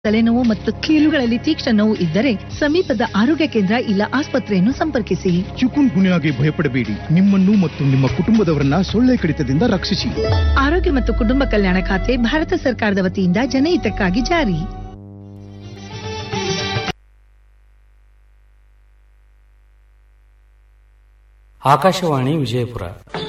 ತಲೆನೋವು ಮತ್ತು ಕೀಲುಗಳಲ್ಲಿ ತೀಕ್ಷ್ಣ ನೋವು ಇದ್ದರೆ ಸಮೀಪದ ಆರೋಗ್ಯ ಕೇಂದ್ರ ಇಲ್ಲ ಆಸ್ಪತ್ರೆಯನ್ನು ಸಂಪರ್ಕಿಸಿ ಚಿಕುನ್ ಗುನ್ಯಾಗೆ ಭಯಪಡಬೇಡಿ ನಿಮ್ಮನ್ನು ಮತ್ತು ನಿಮ್ಮ ಕುಟುಂಬದವರನ್ನ ಸೊಳ್ಳೆ ಕಡಿತದಿಂದ ರಕ್ಷಿಸಿ ಆರೋಗ್ಯ ಮತ್ತು ಕುಟುಂಬ ಕಲ್ಯಾಣ ಖಾತೆ ಭಾರತ ಸರ್ಕಾರದ ವತಿಯಿಂದ ಜನಹಿತಕ್ಕಾಗಿ ಜಾರಿ ಆಕಾಶವಾಣಿ ವಿಜಯಪುರ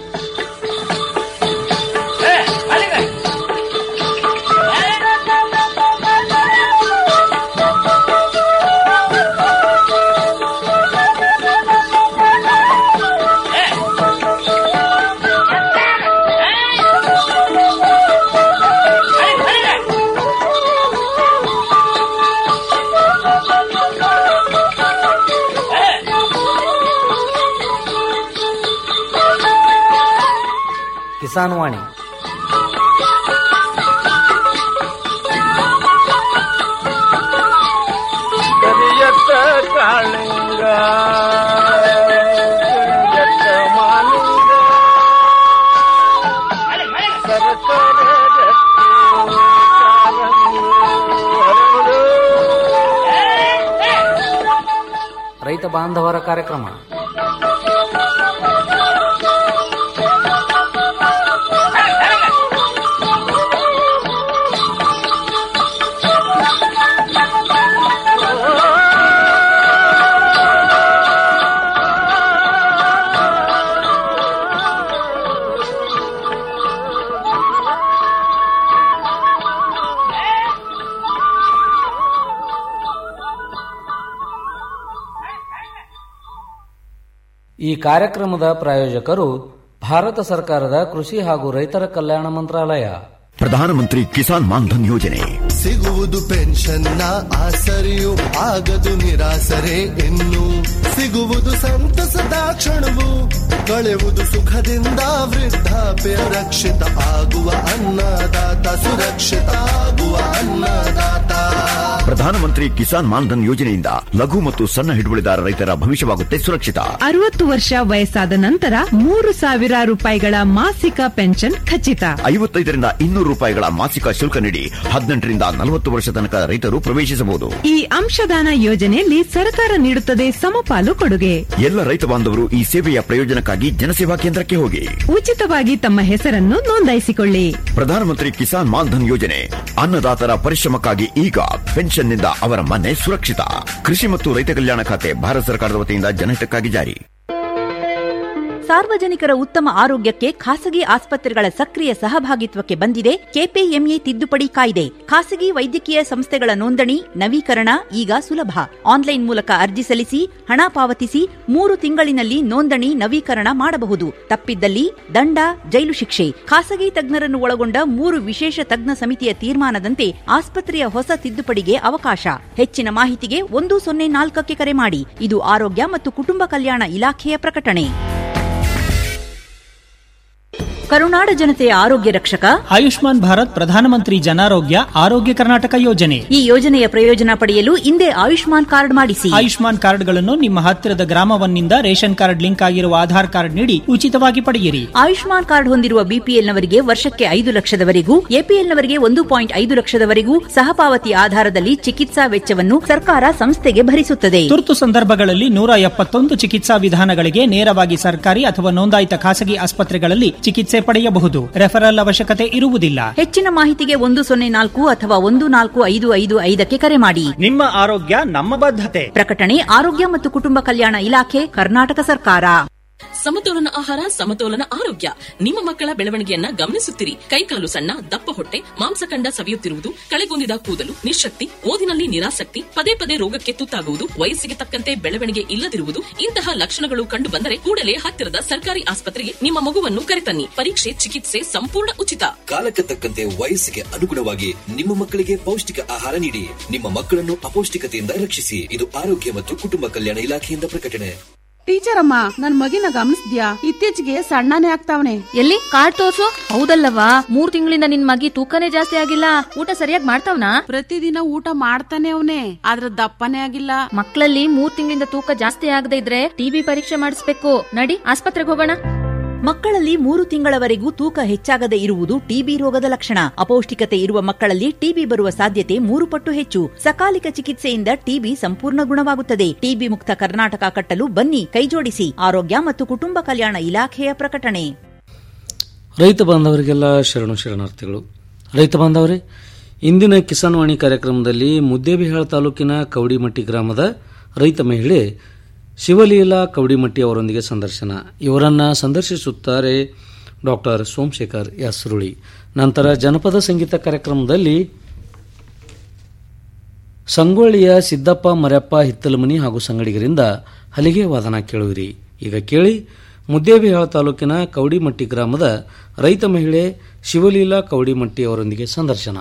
ಕಿಸಾನ್ ವಾಣಿ ಕರಿಯತ್ತ ಕಾಳಿಂಗ ಕರಿಯತ್ತ ಮಾಲಿಂಗ ಸರಸರ ಗಟ್ಟಿ ಕಾಲಂಗಿ ಹರಡು. ರೈತ ಬಾಂಧವರ ಕಾರ್ಯಕ್ರಮ ಈ ಕಾರ್ಯಕ್ರಮದ ಪ್ರಾಯೋಜಕರು ಭಾರತ ಸರ್ಕಾರದ ಕೃಷಿ ಹಾಗೂ ರೈತರ ಕಲ್ಯಾಣ ಮಂತ್ರಾಲಯ ಪ್ರಧಾನಮಂತ್ರಿ ಕಿಸಾನ್ ಮಾನ್ಧನ್ ಯೋಜನೆ ಸಿಗುವುದು ಪೆನ್ಷನ್ನ ಆಸರೆಯು ಆಗದು ನಿರಾಸರೆ ಇನ್ನು ಸಿಗುವುದು ಸಂತಸದ ಕ್ಷಣವು ಕಳೆಯುವುದು ಸುಖದಿಂದ ವೃದ್ಧಾಪ್ಯ ರಕ್ಷಿತ ಆಗುವ ಅನ್ನದಾತ ಸುರಕ್ಷಿತ ಆಗುವ ಅನ್ನದಾತ ಪ್ರಧಾನಮಂತ್ರಿ ಕಿಸಾನ್ ಮಾನ್ಧನ್ ಯೋಜನೆಯಿಂದ ಲಘು ಮತ್ತು ಸಣ್ಣ ಹಿಡುವಳಿದಾರ ರೈತರ ಭವಿಷ್ಯವಾಗುತ್ತೆ ಸುರಕ್ಷಿತ ಅರವತ್ತು ವರ್ಷ ವಯಸ್ಸಾದ ನಂತರ ಮೂರು ಸಾವಿರ ರೂಪಾಯಿಗಳ ಮಾಸಿಕ ಪೆನ್ಷನ್ ಖಚಿತ ಐವತ್ತೈದರಿಂದ ಇನ್ನೂರು ರೂಪಾಯಿಗಳ ಮಾಸಿಕ ಶುಲ್ಕ ನೀಡಿ ಹದಿನೆಂಟರಿಂದ ನಲವತ್ತು ವರ್ಷ ತನಕ ರೈತರು ಪ್ರವೇಶಿಸಬಹುದು ಈ ಅಂಶದಾನ ಯೋಜನೆಯಲ್ಲಿ ಸರ್ಕಾರ ನೀಡುತ್ತದೆ ಸಮಪಾಲು ಕೊಡುಗೆ ಎಲ್ಲ ರೈತ ಬಾಂಧವರು ಈ ಸೇವೆಯ ಪ್ರಯೋಜನಕ್ಕಾಗಿ ಜನಸೇವಾ ಕೇಂದ್ರಕ್ಕೆ ಹೋಗಿ ಉಚಿತವಾಗಿ ತಮ್ಮ ಹೆಸರನ್ನು ನೋಂದಾಯಿಸಿಕೊಳ್ಳಿ ಪ್ರಧಾನಮಂತ್ರಿ ಕಿಸಾನ್ ಮಾನ್ಧನ್ ಯೋಜನೆ ಅನ್ನದಾತರ ಪರಿಶ್ರಮಕ್ಕಾಗಿ ಈಗ ಪೆನ್ಷನ್ನಿಂದ ಅವರ ಮನೆ ಸುರಕ್ಷಿತ ಕೃಷಿ ಮತ್ತು ರೈತ ಕಲ್ಯಾಣ ಖಾತೆ ಭಾರತ ಸರ್ಕಾರದ ವತಿಯಿಂದ ಜನಹಿತಕ್ಕಾಗಿ ಜಾರಿ ಸಾರ್ವಜನಿಕರ ಉತ್ತಮ ಆರೋಗ್ಯಕ್ಕೆ ಖಾಸಗಿ ಆಸ್ಪತ್ರೆಗಳ ಸಕ್ರಿಯ ಸಹಭಾಗಿತ್ವಕ್ಕೆ ಬಂದಿದೆ ಕೆಪಿಎಂಇ ತಿದ್ದುಪಡಿ ಕಾಯ್ದೆ ಖಾಸಗಿ ವೈದ್ಯಕೀಯ ಸಂಸ್ಥೆಗಳ ನೋಂದಣಿ ನವೀಕರಣ ಈಗ ಸುಲಭ ಆನ್ಲೈನ್ ಮೂಲಕ ಅರ್ಜಿ ಸಲ್ಲಿಸಿ ಹಣ ಪಾವತಿಸಿ ಮೂರು ತಿಂಗಳಿನಲ್ಲಿ ನೋಂದಣಿ ನವೀಕರಣ ಮಾಡಬಹುದು ತಪ್ಪಿದ್ದಲ್ಲಿ ದಂಡ ಜೈಲು ಶಿಕ್ಷೆ ಖಾಸಗಿ ತಜ್ಞರನ್ನು ಒಳಗೊಂಡ ಮೂರು ವಿಶೇಷ ತಜ್ಞ ಸಮಿತಿಯ ತೀರ್ಮಾನದಂತೆ ಆಸ್ಪತ್ರೆಯ ಹೊಸ ತಿದ್ದುಪಡಿಗೆ ಅವಕಾಶ ಹೆಚ್ಚಿನ ಮಾಹಿತಿಗೆ ಒಂದು ಸೊನ್ನೆ ನಾಲ್ಕಕ್ಕೆ ಕರೆ ಮಾಡಿ ಇದು ಆರೋಗ್ಯ ಮತ್ತು ಕುಟುಂಬ ಕಲ್ಯಾಣ ಇಲಾಖೆಯ ಪ್ರಕಟಣೆ ಕರುನಾಡ ಜನತೆಯ ಆರೋಗ್ಯ ರಕ್ಷಕ ಆಯುಷ್ಮಾನ್ ಭಾರತ್ ಪ್ರಧಾನಮಂತ್ರಿ ಜನಾರೋಗ್ಯ ಆರೋಗ್ಯ ಕರ್ನಾಟಕ ಯೋಜನೆ ಈ ಯೋಜನೆಯ ಪ್ರಯೋಜನ ಪಡೆಯಲು ಹಿಂದೆ ಆಯುಷ್ಮಾನ್ ಕಾರ್ಡ್ ಮಾಡಿಸಿ ಆಯುಷ್ಮಾನ್ ಕಾರ್ಡ್ಗಳನ್ನು ನಿಮ್ಮ ಹತ್ತಿರದ ಗ್ರಾಮವನ್ನಿಂದ ರೇಷನ್ ಕಾರ್ಡ್ ಲಿಂಕ್ ಆಗಿರುವ ಆಧಾರ್ ಕಾರ್ಡ್ ನೀಡಿ ಉಚಿತವಾಗಿ ಪಡೆಯಿರಿ ಆಯುಷ್ಮಾನ್ ಕಾರ್ಡ್ ಹೊಂದಿರುವ ಬಿಪಿಎಲ್ನವರಿಗೆ ವರ್ಷಕ್ಕೆ ಐದು ಲಕ್ಷದವರೆಗೂ ಎಪಿಎಲ್ನವರಿಗೆ ಒಂದು ಪಾಯಿಂಟ್ ಐದು ಲಕ್ಷದವರೆಗೂ ಸಹಪಾವತಿ ಆಧಾರದಲ್ಲಿ ಚಿಕಿತ್ಸಾ ವೆಚ್ಚವನ್ನು ಸರ್ಕಾರ ಸಂಸ್ಥೆಗೆ ಭರಿಸುತ್ತದೆ ತುರ್ತು ಸಂದರ್ಭಗಳಲ್ಲಿ ನೂರ ಎಪ್ಪತ್ತೊಂದು ಚಿಕಿತ್ಸಾ ವಿಧಾನಗಳಿಗೆ ನೇರವಾಗಿ ಸರ್ಕಾರಿ ಅಥವಾ ನೋಂದಾಯಿತ ಖಾಸಗಿ ಆಸ್ಪತ್ರೆಗಳಲ್ಲಿ ಚಿಕಿತ್ಸೆ ಪಡೆಯಬಹುದು ರೆಫರಲ್ ಅವಶ್ಯಕತೆ ಇರುವುದಿಲ್ಲ ಹೆಚ್ಚಿನ ಮಾಹಿತಿಗೆ ಒಂದು ಸೊನ್ನೆ ನಾಲ್ಕು ಅಥವಾ ಒಂದು ನಾಲ್ಕು ಐದು ಐದು ಐದಕ್ಕೆ ಕರೆ ಮಾಡಿ ನಿಮ್ಮ ಆರೋಗ್ಯ ನಮ್ಮ ಬದ್ಧತೆ ಪ್ರಕಟಣೆ ಆರೋಗ್ಯ ಮತ್ತು ಕುಟುಂಬ ಕಲ್ಯಾಣ ಇಲಾಖೆ ಕರ್ನಾಟಕ ಸರ್ಕಾರ ಸಮತೋಲನ ಆಹಾರ ಸಮತೋಲನ ಆರೋಗ್ಯ ನಿಮ್ಮ ಮಕ್ಕಳ ಬೆಳವಣಿಗೆಯನ್ನ ಗಮನಿಸುತ್ತಿರಿ ಕೈಕಾಲು ಸಣ್ಣ ದಪ್ಪ ಹೊಟ್ಟೆ ಮಾಂಸಖಂಡ ಸವಿಯುತ್ತಿರುವುದು ಕಳೆಗುಂದಿದ ಕೂದಲು ನಿಶಕ್ತಿ ಓದಿನಲ್ಲಿ ನಿರಾಸಕ್ತಿ ಪದೇ ಪದೇ ರೋಗಕ್ಕೆ ತುತ್ತಾಗುವುದು ವಯಸ್ಸಿಗೆ ತಕ್ಕಂತೆ ಬೆಳವಣಿಗೆ ಇಲ್ಲದಿರುವುದು ಇಂತಹ ಲಕ್ಷಣಗಳು ಕಂಡು ಬಂದರೆ ಕೂಡಲೇ ಹತ್ತಿರದ ಸರ್ಕಾರಿ ಆಸ್ಪತ್ರೆಗೆ ನಿಮ್ಮ ಮಗುವನ್ನು ಕರೆತನ್ನಿ ಪರೀಕ್ಷೆ ಚಿಕಿತ್ಸೆ ಸಂಪೂರ್ಣ ಉಚಿತ ಕಾಲಕ್ಕೆ ತಕ್ಕಂತೆ ವಯಸ್ಸಿಗೆ ಅನುಗುಣವಾಗಿ ನಿಮ್ಮ ಮಕ್ಕಳಿಗೆ ಪೌಷ್ಟಿಕ ಆಹಾರ ನೀಡಿ ನಿಮ್ಮ ಮಕ್ಕಳನ್ನು ಅಪೌಷ್ಟಿಕತೆಯಿಂದ ರಕ್ಷಿಸಿ ಇದು ಆರೋಗ್ಯ ಮತ್ತು ಕುಟುಂಬ ಕಲ್ಯಾಣ ಇಲಾಖೆಯಿಂದ ಪ್ರಕಟಣೆ ಟೀಚರ್ ಅಮ್ಮ ನನ್ ಮಗಿನ ಗಮನಿಸ್ದ್ಯಾ ಇತ್ತೀಚೆಗೆ ಸಣ್ಣನೇ ಆಗ್ತಾವನೆ ಎಲ್ಲಿ ಕಾರ್ಡ್ ತೋರ್ಸು ಹೌದಲ್ಲವಾ ಮೂರ್ ತಿಂಗಳಿಂದ ನಿನ್ ಮಗಿ ತೂಕನೇ ಜಾಸ್ತಿ ಆಗಿಲ್ಲ ಊಟ ಸರಿಯಾಗಿ ಮಾಡ್ತಾವ್ನಾ ಪ್ರತಿದಿನ ಊಟ ಮಾಡ್ತಾನೆ ಅವನೇ ಆದ್ರ ದಪ್ಪನೇ ಆಗಿಲ್ಲ ಮಕ್ಕಳಲ್ಲಿ ಮೂರ್ ತಿಂಗಳಿಂದ ತೂಕ ಜಾಸ್ತಿ ಆಗದೆ ಇದ್ರೆ ಟಿಬಿ ಪರೀಕ್ಷೆ ಮಾಡಿಸ್ಬೇಕು ನಡಿ ಆಸ್ಪತ್ರೆಗೆ ಹೋಗೋಣ ಮಕ್ಕಳಲ್ಲಿ ಮೂರು ತಿಂಗಳವರೆಗೂ ತೂಕ ಹೆಚ್ಚಾಗದೆ ಇರುವುದು ಟಿಬಿ ರೋಗದ ಲಕ್ಷಣ ಅಪೌಷ್ಟಿಕತೆ ಇರುವ ಮಕ್ಕಳಲ್ಲಿ ಟಿಬಿ ಬರುವ ಸಾಧ್ಯತೆ ಮೂರು ಪಟ್ಟು ಹೆಚ್ಚು ಸಕಾಲಿಕ ಚಿಕಿತ್ಸೆಯಿಂದ ಟಿಬಿ ಸಂಪೂರ್ಣ ಗುಣವಾಗುತ್ತದೆ ಟಿಬಿ ಮುಕ್ತ ಕರ್ನಾಟಕ ಕಟ್ಟಲು ಬನ್ನಿ ಕೈಜೋಡಿಸಿ ಆರೋಗ್ಯ ಮತ್ತು ಕುಟುಂಬ ಕಲ್ಯಾಣ ಇಲಾಖೆಯ ಪ್ರಕಟಣೆ ರೈತ ಬಾಂಧವರಿಗೆಲ್ಲ ಶರಣು ಶರಣಾರ್ಥಿಗಳು ರೈತ ಬಾಂಧವರೇ ಇಂದಿನ ಕಿಸಾನ್ ವಾಣಿ ಕಾರ್ಯಕ್ರಮದಲ್ಲಿ ಮುದ್ದೇಬಿಹಾಳ ತಾಲೂಕಿನ ಕವಡಿಮಟ್ಟಿ ಗ್ರಾಮದ ರೈತ ಮಹಿಳೆ ಶಿವಲೀಲಾ ಕವಡಿಮಟ್ಟಿ ಅವರೊಂದಿಗೆ ಸಂದರ್ಶನ ಇವರನ್ನ ಸಂದರ್ಶಿಸುತ್ತಾರೆ ಡಾಕ್ಟರ್ ಸೋಮಶೇಖರ್ ಯಾಸ್ರುಳಿ ನಂತರ ಜನಪದ ಸಂಗೀತ ಕಾರ್ಯಕ್ರಮದಲ್ಲಿ ಸಂಗೊಳ್ಳಿಯ ಸಿದ್ದಪ್ಪ ಮರ್ಯಪ್ಪ ಹಿತ್ತಲಮನಿ ಹಾಗೂ ಸಂಗಡಿಗರಿಂದ ಹಲಿಗೆ ವಾದನ ಕೇಳುವಿರಿ ಈಗ ಕೇಳಿ ಮುದ್ದೇಬಿಹಾಳ ತಾಲೂಕಿನ ಕವಡಿಮಟ್ಟಿ ಗ್ರಾಮದ ರೈತ ಮಹಿಳೆ ಶಿವಲೀಲಾ ಕವಡಿಮಟ್ಟಿ ಅವರೊಂದಿಗೆ ಸಂದರ್ಶನ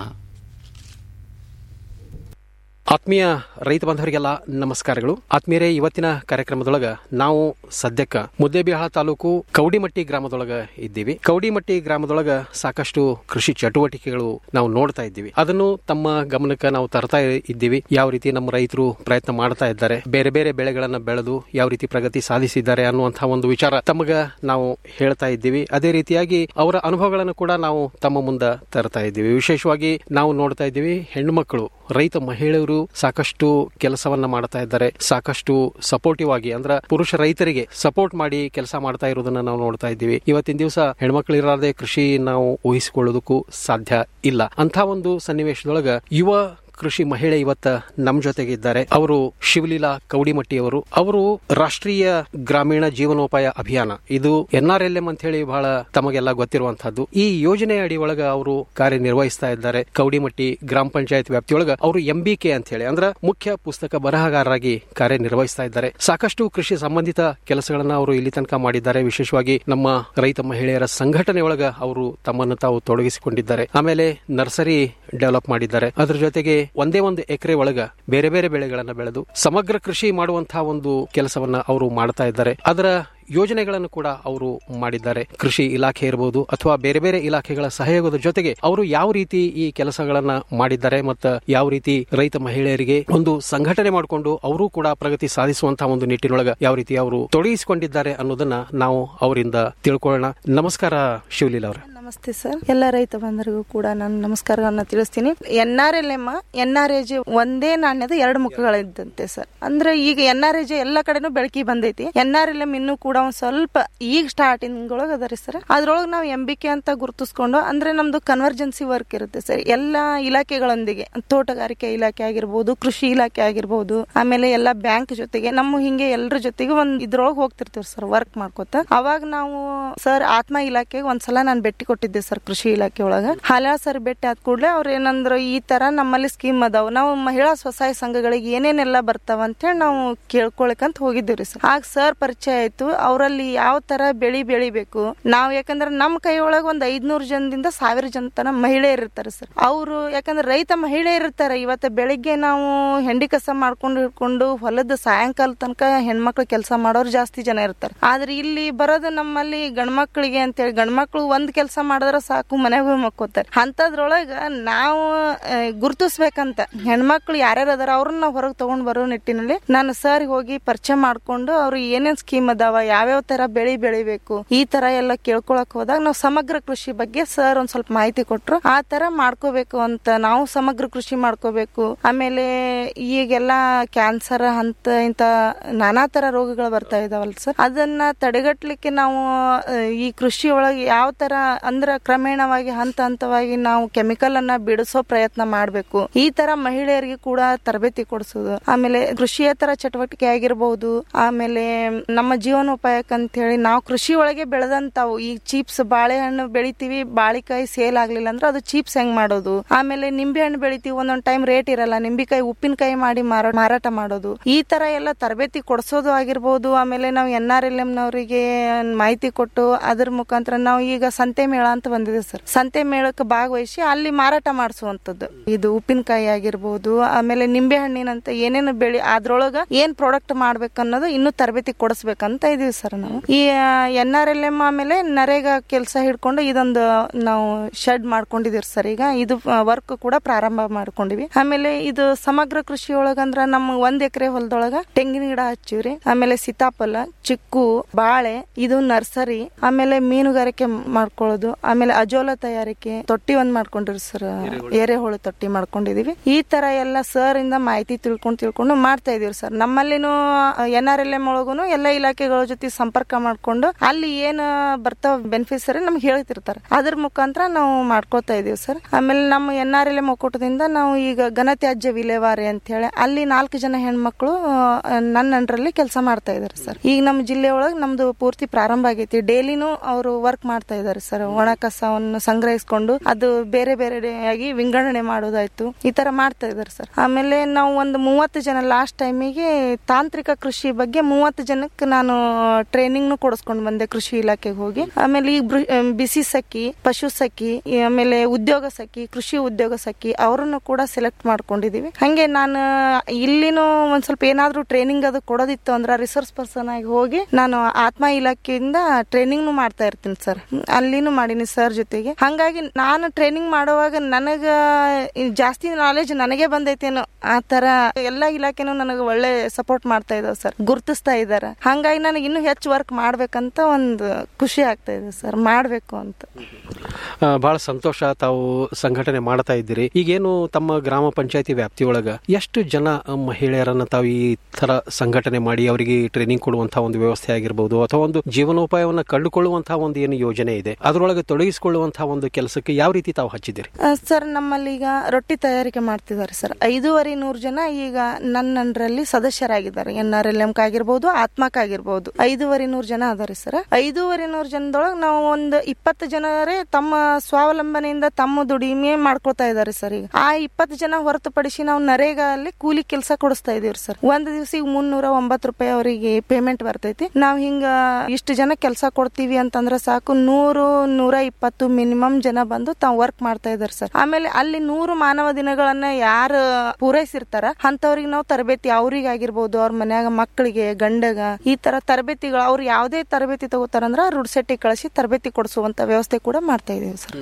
ಆತ್ಮೀಯ ರೈತ ಬಾಂಧವರಿಗೆಲ್ಲ ನಮಸ್ಕಾರಗಳು ಆತ್ಮೀಯರೇ ಇವತ್ತಿನ ಕಾರ್ಯಕ್ರಮದೊಳಗ ನಾವು ಸದ್ಯಕ್ಕ ಮುದ್ದೇಬಿಹಾಳ ತಾಲೂಕು ಕೌಡಿಮಟ್ಟಿ ಗ್ರಾಮದೊಳಗ ಇದ್ದೀವಿ ಕೌಡಿಮಟ್ಟಿ ಗ್ರಾಮದೊಳಗ ಸಾಕಷ್ಟು ಕೃಷಿ ಚಟುವಟಿಕೆಗಳು ನಾವು ನೋಡ್ತಾ ಇದ್ದೀವಿ ಅದನ್ನು ತಮ್ಮ ಗಮನಕ್ಕೆ ನಾವು ತರ್ತಾ ಇದ್ದೀವಿ ಯಾವ ರೀತಿ ನಮ್ಮ ರೈತರು ಪ್ರಯತ್ನ ಮಾಡ್ತಾ ಇದ್ದಾರೆ ಬೇರೆ ಬೇರೆ ಬೆಳೆಗಳನ್ನ ಬೆಳೆದು ಯಾವ ರೀತಿ ಪ್ರಗತಿ ಸಾಧಿಸಿದ್ದಾರೆ ಅನ್ನುವಂತಹ ಒಂದು ವಿಚಾರ ತಮಗ ನಾವು ಹೇಳ್ತಾ ಇದ್ದೀವಿ ಅದೇ ರೀತಿಯಾಗಿ ಅವರ ಅನುಭವಗಳನ್ನು ಕೂಡ ನಾವು ತಮ್ಮ ಮುಂದೆ ತರ್ತಾ ಇದ್ದೀವಿ ವಿಶೇಷವಾಗಿ ನಾವು ನೋಡ್ತಾ ಇದ್ದೀವಿ ಹೆಣ್ಣು ಮಕ್ಕಳು ರೈತ ಮಹಿಳೆಯರು ಸಾಕಷ್ಟು ಕೆಲಸವನ್ನ ಮಾಡ್ತಾ ಇದ್ದಾರೆ ಸಾಕಷ್ಟು ಸಪೋರ್ಟಿವ್ ಆಗಿ ಅಂದ್ರ ಪುರುಷ ರೈತರಿಗೆ ಸಪೋರ್ಟ್ ಮಾಡಿ ಕೆಲಸ ಮಾಡ್ತಾ ಇರೋದನ್ನ ನಾವು ನೋಡ್ತಾ ಇದ್ದೀವಿ ಇವತ್ತಿನ ದಿವಸ ಹೆಣ್ಮಕ್ಳು ಇರಲಾರ್ದೆ ಕೃಷಿ ನಾವು ಊಹಿಸಿಕೊಳ್ಳೋದಕ್ಕೂ ಸಾಧ್ಯ ಇಲ್ಲ ಅಂತ ಒಂದು ಸನ್ನಿವೇಶದೊಳಗ ಯುವ ಕೃಷಿ ಮಹಿಳೆ ಇವತ್ತ ನಮ್ ಜೊತೆಗೆ ಇದ್ದಾರೆ ಅವರು ಶಿವಲೀಲಾ ಕೌಡಿಮಟ್ಟಿ ಅವರು ಅವರು ರಾಷ್ಟ್ರೀಯ ಗ್ರಾಮೀಣ ಜೀವನೋಪಾಯ ಅಭಿಯಾನ ಇದು ಎನ್ ಆರ್ ಎಲ್ ಎಂ ಅಂತ ಹೇಳಿ ಬಹಳ ತಮಗೆಲ್ಲ ಗೊತ್ತಿರುವಂತಹದ್ದು ಈ ಯೋಜನೆ ಅಡಿ ಒಳಗ ಅವರು ಕಾರ್ಯನಿರ್ವಹಿಸ್ತಾ ಇದ್ದಾರೆ ಕೌಡಿಮಟ್ಟಿ ಗ್ರಾಮ ಪಂಚಾಯತ್ ವ್ಯಾಪ್ತಿಯೊಳಗ ಅವರು ಎಂ ಬಿ ಕೆ ಅಂತ ಹೇಳಿ ಅಂದ್ರ ಮುಖ್ಯ ಪುಸ್ತಕ ಬರಹಗಾರರಾಗಿ ಕಾರ್ಯನಿರ್ವಹಿಸ್ತಾ ಇದ್ದಾರೆ ಸಾಕಷ್ಟು ಕೃಷಿ ಸಂಬಂಧಿತ ಕೆಲಸಗಳನ್ನ ಅವರು ಇಲ್ಲಿ ತನಕ ಮಾಡಿದ್ದಾರೆ ವಿಶೇಷವಾಗಿ ನಮ್ಮ ರೈತ ಮಹಿಳೆಯರ ಸಂಘಟನೆ ಒಳಗ ಅವರು ತಮ್ಮನ್ನು ತಾವು ತೊಡಗಿಸಿಕೊಂಡಿದ್ದಾರೆ ಆಮೇಲೆ ನರ್ಸರಿ ಡೆವಲಪ್ ಮಾಡಿದ್ದಾರೆ ಅದರ ಜೊತೆಗೆ ಒಂದೇ ಒಂದು ಎಕರೆ ಒಳಗ ಬೇರೆ ಬೇರೆ ಬೆಳೆಗಳನ್ನ ಬೆಳೆದು ಸಮಗ್ರ ಕೃಷಿ ಮಾಡುವಂತಹ ಒಂದು ಕೆಲಸವನ್ನ ಅವರು ಮಾಡ್ತಾ ಇದ್ದಾರೆ ಅದರ ಯೋಜನೆಗಳನ್ನು ಕೂಡ ಅವರು ಮಾಡಿದ್ದಾರೆ ಕೃಷಿ ಇಲಾಖೆ ಇರಬಹುದು ಅಥವಾ ಬೇರೆ ಬೇರೆ ಇಲಾಖೆಗಳ ಸಹಯೋಗದ ಜೊತೆಗೆ ಅವರು ಯಾವ ರೀತಿ ಈ ಕೆಲಸಗಳನ್ನ ಮಾಡಿದ್ದಾರೆ ಮತ್ತು ಯಾವ ರೀತಿ ರೈತ ಮಹಿಳೆಯರಿಗೆ ಒಂದು ಸಂಘಟನೆ ಮಾಡಿಕೊಂಡು ಅವರು ಕೂಡ ಪ್ರಗತಿ ಸಾಧಿಸುವಂತಹ ಒಂದು ನಿಟ್ಟಿನೊಳಗ ಯಾವ ರೀತಿ ಅವರು ತೊಡಗಿಸಿಕೊಂಡಿದ್ದಾರೆ ಅನ್ನೋದನ್ನ ನಾವು ಅವರಿಂದ ತಿಳ್ಕೊಳ್ಳೋಣ ನಮಸ್ಕಾರ ಶಿವಲೀಲ ಅವರ ನಮಸ್ತೆ ಸರ್ ಎಲ್ಲ ರೈತ ಬಂಧರಿಗೂ ಕೂಡ ನಾನು ನಮಸ್ಕಾರಗಳನ್ನ ತಿಳಿಸ್ತೀನಿ N R L M N R A J ಒಂದೇ ನಾಣ್ಯದ ಎರಡು ಮುಖಗಳಿದ್ದಂತೆ ಸರ್ ಅಂದ್ರೆ ಈಗ ಎನ್ ಆರ್ ಎ ಜೆ ಎಲ್ಲ ಕಡೆನೂ ಬೆಳಕಿ ಬಂದೈತಿ ಎನ್ ಆರ್ ಎಲ್ ಎಂ ಇನ್ನೂ ಕೂಡ ಒಂದ್ ಸ್ವಲ್ಪ ಈಗ ಸ್ಟಾರ್ಟಿಂಗ್ ಒಳಗೆ ಅದರಿ ಸರ್ ಅದ್ರೊಳಗೆ ನಾವು ಎಂ ಬಿ ಕೆ ಅಂತ ಗುರುತಿಸ್ಕೊಂಡು ಅಂದ್ರೆ ನಮ್ದು ಕನ್ವರ್ಜೆನ್ಸಿ ವರ್ಕ್ ಇರುತ್ತೆ ಸರ್ ಎಲ್ಲ ಇಲಾಖೆಗಳೊಂದಿಗೆ ತೋಟಗಾರಿಕೆ ಇಲಾಖೆ ಆಗಿರ್ಬೋದು ಕೃಷಿ ಇಲಾಖೆ ಆಗಿರ್ಬೋದು ಆಮೇಲೆ ಎಲ್ಲ ಬ್ಯಾಂಕ್ ಜೊತೆಗೆ ನಮ್ಮ ಹಿಂಗೆ ಎಲ್ಲರ ಜೊತೆಗೆ ಒಂದ್ ಇದ್ರೊಳಗೆ ಹೋಗ್ತಿರ್ತೀವಿ ಸರ್ ವರ್ಕ್ ಮಾಡ್ಕೋತ ಅವಾಗ ನಾವು ಸರ್ ಆತ್ಮ ಇಲಾಖೆಗೆ ಒಂದ್ಸಲ ನಾನು ಭೇಟಿ ಕೊಟ್ಟಿದ್ದೆ ಸರ್ ಕೃಷಿ ಇಲಾಖೆ ಒಳಗ ಹಾಲ ಸರ್ ಭೇಟಿ ಆದ ಕೂಡಲೇ ಅವ್ರ ಏನಂದ್ರು ಈ ತರ ನಮ್ಮಲ್ಲಿ ಸ್ಕೀಮ್ ಅದಾವ ನಾವು ಮಹಿಳಾ ಸ್ವಸಹಾಯ ಸಂಘಗಳಿಗೆ ಏನೇನೆಲ್ಲ ಬರ್ತಾವ ಅಂತೇಳಿ ನಾವು ಕೇಳ್ಕೊಳಕಂತ ಹೋಗಿದ್ದೀವಿ ಸರ್ ಆಗ ಸರ್ ಪರಿಚಯ ಆಯ್ತು ಅವರಲ್ಲಿ ಯಾವ ತರ ಬೆಳಿ ಬೆಳಿಬೇಕು ನಾವ್ ಯಾಕಂದ್ರೆ ನಮ್ಮ ಕೈ ಒಳಗ ಒಂದ್ ಐದ್ನೂರು ಜನದಿಂದ ಸಾವಿರ ಜನ ತನ ಮಹಿಳೆಯರು ಇರ್ತಾರೆ ಸರ್ ಅವರು ಯಾಕಂದ್ರೆ ರೈತ ಮಹಿಳೆಯರು ಇರ್ತಾರೆ ಇವತ್ತು ಬೆಳಿಗ್ಗೆ ನಾವು ಹೆಂಡಿ ಕಸ ಮಾಡ್ಕೊಂಡು ಹಿಡ್ಕೊಂಡು ಹೊಲದ ಸಾಯಂಕಾಲ ತನಕ ಹೆಣ್ಮಕ್ಳು ಕೆಲಸ ಮಾಡೋರು ಜಾಸ್ತಿ ಜನ ಇರ್ತಾರೆ ಆದ್ರೆ ಇಲ್ಲಿ ಬರೋದು ನಮ್ಮಲ್ಲಿ ಗಂಡ್ಮಕ್ಳಿಗೆ ಅಂತೇಳಿ ಗಂಡ್ಮಕ್ಳು ಒಂದ್ ಕೆಲಸ ಮಾಡಿದ್ರೆ ಸಾಕು ಮನೆಗೆ ಹೋಗಿ ಮಕ್ಕೋತಾರೆ ಅಂತದ್ರೊಳಗ ನಾವು ಆ, ಗುರುತಿಸ್ಬೇಕಂತ ಹೆಣ್ಮಕ್ಳು ಯಾರ್ಯಾರು ಅದಾರ ಅವ್ರನ್ನ ಹೊರಗೆ ತಗೊಂಡ್ ಬರೋ ನಿಟ್ಟಿನಲ್ಲಿ ನಾನು ಸರ್ ಹೋಗಿ ಪರಿಚಯ ಮಾಡ್ಕೊಂಡು ಅವ್ರು ಏನೇನ್ ಸ್ಕೀಮ್ ಅದಾವ ಯಾವ್ಯಾವ ತರ ಬೆಳಿ ಬೆಳಿಬೇಕು ಈ ತರ ಎಲ್ಲ ಕೇಳ್ಕೊಳಕ್ ಹೋದಾಗ ನಾವು ಸಮಗ್ರ ಕೃಷಿ ಬಗ್ಗೆ ಸರ್ ಒಂದ್ ಸ್ವಲ್ಪ ಮಾಹಿತಿ ಕೊಟ್ರು ಆ ತರ ಮಾಡ್ಕೋಬೇಕು ಅಂತ ನಾವು ಸಮಗ್ರ ಕೃಷಿ ಮಾಡ್ಕೋಬೇಕು ಆಮೇಲೆ ಈಗೆಲ್ಲ ಕ್ಯಾನ್ಸರ್ ಅಂತ ಇಂತ ನಾನಾ ತರ ರೋಗಗಳು ಬರ್ತಾ ಇದಾವಲ್ಲ ಸರ್ ಅದನ್ನ ತಡೆಗಟ್ಲಿಕ್ಕೆ ನಾವು ಆ, ಈ ಕೃಷಿ ಒಳಗೆ ಯಾವ ತರ ಅಂದ್ರ ಕ್ರಮೇಣವಾಗಿ ಹಂತ ಹಂತವಾಗಿ ನಾವು ಕೆಮಿಕಲ್ ಅನ್ನ ಬಿಡಿಸೋ ಪ್ರಯತ್ನ ಮಾಡ್ಬೇಕು ಈ ತರ ಮಹಿಳೆಯರಿಗೆ ಕೂಡ ತರಬೇತಿ ಕೊಡಿಸೋದು ಆಮೇಲೆ ಕೃಷಿಯೇತರ ಚಟುವಟಿಕೆ ಆಗಿರ್ಬಹುದು ಆಮೇಲೆ ನಮ್ಮ ಜೀವನೋಪಾಯಕ್ಕಂತ ಹೇಳಿ ನಾವು ಕೃಷಿ ಒಳಗೆ ಬೆಳೆದಂತಾವು ಈ ಚೀಪ್ಸ್ ಬಾಳೆಹಣ್ಣು ಬೆಳಿತೀವಿ ಬಾಳಿಕಾಯಿ ಸೇಲ್ ಆಗ್ಲಿಲ್ಲ ಅಂದ್ರೆ ಅದು ಚೀಪ್ಸ್ ಹೆಂಗ್ ಮಾಡೋದು ಆಮೇಲೆ ನಿಂಬೆ ಹಣ್ಣು ಬೆಳಿತೀವಿ ಒಂದೊಂದ್ ಟೈಮ್ ರೇಟ್ ಇರಲ್ಲ ನಿಂಬಿಕಾಯಿ ಉಪ್ಪಿನಕಾಯಿ ಮಾಡಿ ಮಾರಾ- ಮಾರಾಟ ಮಾಡೋದು ಈ ತರ ಎಲ್ಲ ತರಬೇತಿ ಕೊಡಿಸೋದು ಆಗಿರ್ಬೋದು ಆಮೇಲೆ ನಾವು ಎನ್ ಆರ್ ಎಲ್ ಎಂ ನವರಿಗೆ ಮಾಹಿತಿ ಕೊಟ್ಟು ಅದ್ರ ಮುಖಾಂತರ ನಾವು ಈಗ ಸಂತೆ ಮೇಳ ಮೇಳ ಅಂತ ಬಂದಿದೆ ಸರ್ ಸಂತೆ ಮೇಳಕ್ಕೆ ಭಾಗವಹಿಸಿ ಅಲ್ಲಿ ಮಾರಾಟ ಮಾಡಿಸುವಂತದ್ದು ಇದು ಉಪ್ಪಿನಕಾಯಿ ಆಗಿರ್ಬೋದು ಆಮೇಲೆ ನಿಂಬೆ ಹಣ್ಣಿನಂತ ಏನೇನು ಬೆಳಿ ಅದ್ರೊಳಗ ಏನ್ ಪ್ರಾಡಕ್ಟ್ ಮಾಡ್ಬೇಕು ಅನ್ನೋದು ಇನ್ನೂ ತರಬೇತಿ ಕೊಡಿಸ್ಬೇಕಂತ ಇದೀವಿ ಸರ್ ನಾವು ಈ ಎನ್ ಆರ್ ಎಲ್ ಎಂ ಆಮೇಲೆ ನರೇಗಾ ಕೆಲಸ ಹಿಡ್ಕೊಂಡು ಇದೊಂದು ನಾವು ಶೆಡ್ ಮಾಡ್ಕೊಂಡಿದೀವಿ ಸರ್ ಈಗ ಇದು ವರ್ಕ್ ಕೂಡ ಪ್ರಾರಂಭ ಮಾಡ್ಕೊಂಡಿವಿ ಆಮೇಲೆ ಇದು ಸಮಗ್ರ ಕೃಷಿ ಒಳಗಂದ್ರ ನಮ್ಮ ಒಂದ್ ಎಕರೆ ಹೊಲದೊಳಗ ತೆಂಗಿನ ಗಿಡ ಹಚ್ಚಿವ್ರಿ ಆಮೇಲೆ ಸೀತಾಫಲ ಚಿಕ್ಕು ಬಾಳೆ ಇದು ನರ್ಸರಿ ಆಮೇಲೆ ಮೀನುಗಾರಿಕೆ ಮಾಡ್ಕೊಳ್ಳೋದು ಆಮೇಲೆ ಅಜೋಲ ತಯಾರಿಕೆ ತೊಟ್ಟಿ ಒಂದ್ ಮಾಡ್ಕೊಂಡಿರಿ ಸರ್ ಎರೆಹುಳು ತೊಟ್ಟಿ ಮಾಡ್ಕೊಂಡಿದೀವಿ ಈ ತರ ಎಲ್ಲ ಸರ್ ಇಂದ ಮಾಹಿತಿ ತಿಳ್ಕೊಂಡು ತಿಳ್ಕೊಂಡು ಮಾಡ್ತಾ ಇದೀವಿ ಸರ್ ನಮ್ಮಲ್ಲಿನೂ ಎನ್ ಆರ್ ಎಲ್ ಎಂ ಒಳಗುನು ಎಲ್ಲ ಇಲಾಖೆಗಳ ಜೊತೆ ಸಂಪರ್ಕ ಮಾಡ್ಕೊಂಡು ಅಲ್ಲಿ ಏನ್ ಬರ್ತಾವ ಬೆನಿಫಿಟ್ಸ್ ನಮ್ಗೆ ಹೇಳ್ತಿರ್ತಾರೆ ಅದ್ರ ಮುಖಾಂತರ ನಾವು ಮಾಡ್ಕೋತಾ ಇದೀವಿ ಸರ್ ಆಮೇಲೆ ನಮ್ಮ ಎನ್ ಆರ್ ಎಲ್ ಎಂ ಒಕ್ಕೂಟದಿಂದ ನಾವು ಈಗ ಘನತ್ಯಾಜ್ಯ ವಿಲೇವಾರಿ ಅಂತ ಹೇಳಿ ಅಲ್ಲಿ ನಾಲ್ಕು ಜನ ಹೆಣ್ಮಕ್ಳು ಆ, ನನ್ನ ಅಂಡ್ರಲ್ಲಿ ಕೆಲಸ ಮಾಡ್ತಾ ಇದಾರೆ ಸರ್ ಈಗ ನಮ್ಮ ಜಿಲ್ಲೆ ಒಳಗೆ ನಮ್ದು ಪೂರ್ತಿ ಪ್ರಾರಂಭ ಆಗೈತಿ ಡೈಲಿನೂ ಅವರು ವರ್ಕ್ ಮಾಡ್ತಾ ಇದಾರೆ ಸರ್ ಒಣ ಕಸವನ್ನು ಸಂಗ್ರಹಿಸ್ಕೊಂಡು ಅದು ಬೇರೆ ಬೇರೆ ಆಗಿ ವಿಂಗಡಣೆ ಮಾಡೋದಾಯ್ತು ಈ ತರ ಮಾಡ್ತಾ ಇದಾರೆ ಸರ್ ಆಮೇಲೆ ನಾವು ಒಂದು ಮೂವತ್ತು ಜನ ಲಾಸ್ಟ್ ಟೈಮಿಗೆ ತಾಂತ್ರಿಕ ಕೃಷಿ ಬಗ್ಗೆ ಮೂವತ್ತು ಜನಕ್ಕೆ ನಾನು ಟ್ರೈನಿಂಗ್ನು ಕೊಡಿಸ್ಕೊಂಡು ಬಂದೆ ಕೃಷಿ ಇಲಾಖೆಗೆ ಹೋಗಿ ಆಮೇಲೆ ಈ ಬೃ- ಬಿಸಿ ಸಖಿ ಪಶು ಸಖಿ ಈ ಆಮೇಲೆ ಉದ್ಯೋಗ ಸಖಿ ಕೃಷಿ ಉದ್ಯೋಗ ಸಖಿ ಅವರನ್ನು ಕೂಡ ಸೆಲೆಕ್ಟ್ ಮಾಡ್ಕೊಂಡಿದೀವಿ ಹಂಗೆ ನಾನು ಇಲ್ಲಿನೂ ಒಂದ್ ಸ್ವಲ್ಪ ಏನಾದ್ರೂ ಟ್ರೈನಿಂಗ್ ಅದು ಕೊಡೋದಿತ್ತು ಅಂದ್ರೆ ರಿಸರ್ಚ್ ಪರ್ಸನ್ ಆಗಿ ಹೋಗಿ ನಾನು ಆತ್ಮ ಇಲಾಖೆಯಿಂದ ಟ್ರೈನಿಂಗ್ ಮಾಡ್ತಾ ಇರ್ತೀನಿ ಸರ್ ಅಲ್ಲಿನೂ ಮಾಡೀನಿ ಸರ್ ಜೊತೆಗೆ ಹಂಗಾಗಿ ನಾನು ಟ್ರೈನಿಂಗ್ ಮಾಡುವಾಗ ನನಗ ಈ ಜಾಸ್ತಿ ನಾಲೆಜ್ ನನಗೆ ಬಂದೈತೇನೋ ಆ ತರ ಎಲ್ಲಾ ಇಲಾಖೆನೂ ನನಗೆ ಒಳ್ಳೆ ಸಪೋರ್ಟ್ ಮಾಡ್ತಾ ಇದಾವೆ ಸರ್ ಗುರ್ತಿಸ್ತಾ ಇದಾರೆ ಹಂಗಾಗಿ ನನಗೆ ಇನ್ನೂ ಹೆಚ್ಚು ವರ್ಕ್ ಮಾಡ್ಬೇಕಂತ ಒಂದು ಖುಷಿ ಆಗ್ತಾ ಇದೆ ಸರ್ ಮಾಡ್ಬೇಕು ಅಂತ ಆ, ಬಹಳ ಸಂತೋಷ ತಾವು ಸಂಘಟನೆ ಮಾಡ್ತಾ ಇದ್ದೀರಿ ಈಗೇನು ತಮ್ಮ ಗ್ರಾಮ ಪಂಚಾಯತಿ ವ್ಯಾಪ್ತಿಯೊಳಗ ಎಷ್ಟು ಜನ ಆ, ಮಹಿಳೆಯರನ್ನ ತಾವು ಈ ತರ ಸಂಘಟನೆ ಮಾಡಿ ಅವರಿಗೆ ಟ್ರೈನಿಂಗ್ ಕೊಡುವಂತಹ ಒಂದು ವ್ಯವಸ್ಥೆ ಆಗಿರ್ಬೋದು ಅಥವಾ ಒಂದು ಜೀವನೋಪಾಯವನ್ನ ಕಂಡುಕೊಳ್ಳುವಂತಹ ಒಂದು ಏನು ಯೋಜನೆ ಇದೆ ಅದರೊಳಗೆ ತೊಡಗಿಸಿಕೊಳ್ಳುವಂತಹ ಒಂದು ಕೆಲಸಕ್ಕೆ ಯಾವ ರೀತಿ ತಾವು ಹಚ್ಚಿದ್ದೀರಿ ಆ, ಸರ್ ನಮ್ಮಲ್ಲಿ ಈಗ ರೊಟ್ಟಿ ತಯಾರಿಕೆ ಮಾಡ್ತಿದ್ದಾರೆ ಸರ್ ಐದೂವರೆ ನೂರು ಜನ ಈಗ ನನ್ನಂದ್ರಲ್ಲಿ ಸದಸ್ಯರಾಗಿದ್ದಾರೆ ಎನ್ ಆರ್ ಎಲ್ ಎಂ ಆಗಿರ್ಬೋದು ಆತ್ಮಕ್ ಆಗಿರ್ಬೋದು ಐದೂವರೆ ನೂರು ಜನ ಅದಾರೆ ಸರ್ ಐದೂವರೆ ನೂರು ಜನದೊಳಗೆ ನಾವು ಒಂದು ಇಪ್ಪತ್ತು ಜನರೇ ತಮ್ಮ ಸ್ವಾವಲಂಬನೆಯಿಂದ ತಮ್ಮ ದುಡಿಮೆ ಮಾಡ್ಕೊತಾ ಇದ್ದಾರೆ ಸರ್ ಈಗ ಆ ಇಪ್ಪತ್ತು ಜನ ಹೊರತುಪಡಿಸಿ ನಾವು ನರೇಗಾ ಅಲ್ಲಿ ಕೂಲಿ ಕೆಲಸ ಕೊಡಿಸ್ತಾ ಇದೀವಿ ಸರ್ ಒಂದ್ ದಿವಸಿಗೆ ಮುನ್ನೂರ ಒಂಬತ್ತು ರೂಪಾಯಿ ಅವರಿಗೆ ಪೇಮೆಂಟ್ ಬರ್ತೈತಿ ನಾವ್ ಹಿಂಗ ಇಷ್ಟು ಜನ ಕೆಲಸ ಕೊಡ್ತೀವಿ ಅಂತಂದ್ರೆ ಸಾಕು ನೂರು ನೂರ ಇಪ್ಪತ್ತು ಮಿನಿಮಮ್ ಜನ ಬಂದು ತಾವು ವರ್ಕ್ ಮಾಡ್ತಾ ಇದಾರೆ ಸರ್ ಆಮೇಲೆ ಅಲ್ಲಿ ನೂರು ಮಾನವ ದಿನಗಳನ್ನ ಯಾರು ಪೂರೈಸಿರ್ತಾರ ಅಂತವ್ರಿಗೆ ನಾವು ತರಬೇತಿ ಅವ್ರಿಗಾಗಿರ್ಬೋದು ಅವ್ರ ಮನ್ಯಾಗ ಮಕ್ಕಳಿಗೆ ಗಂಡಗ ಈ ತರ ತರಬೇತಿಗಳು ಅವ್ರು ಯಾವ್ದೇ ತರಬೇತಿ ತಗೋತಾರಂದ್ರ ರುಡ್ಸೆಟ್ಟಿ ಕಳಿಸಿ ತರಬೇತಿ ಕೊಡಿಸುವಂತ ವ್ಯವಸ್ಥೆ ಕೂಡ ಮಾಡ್ತಾ ಇದೀವಿ ಸರ್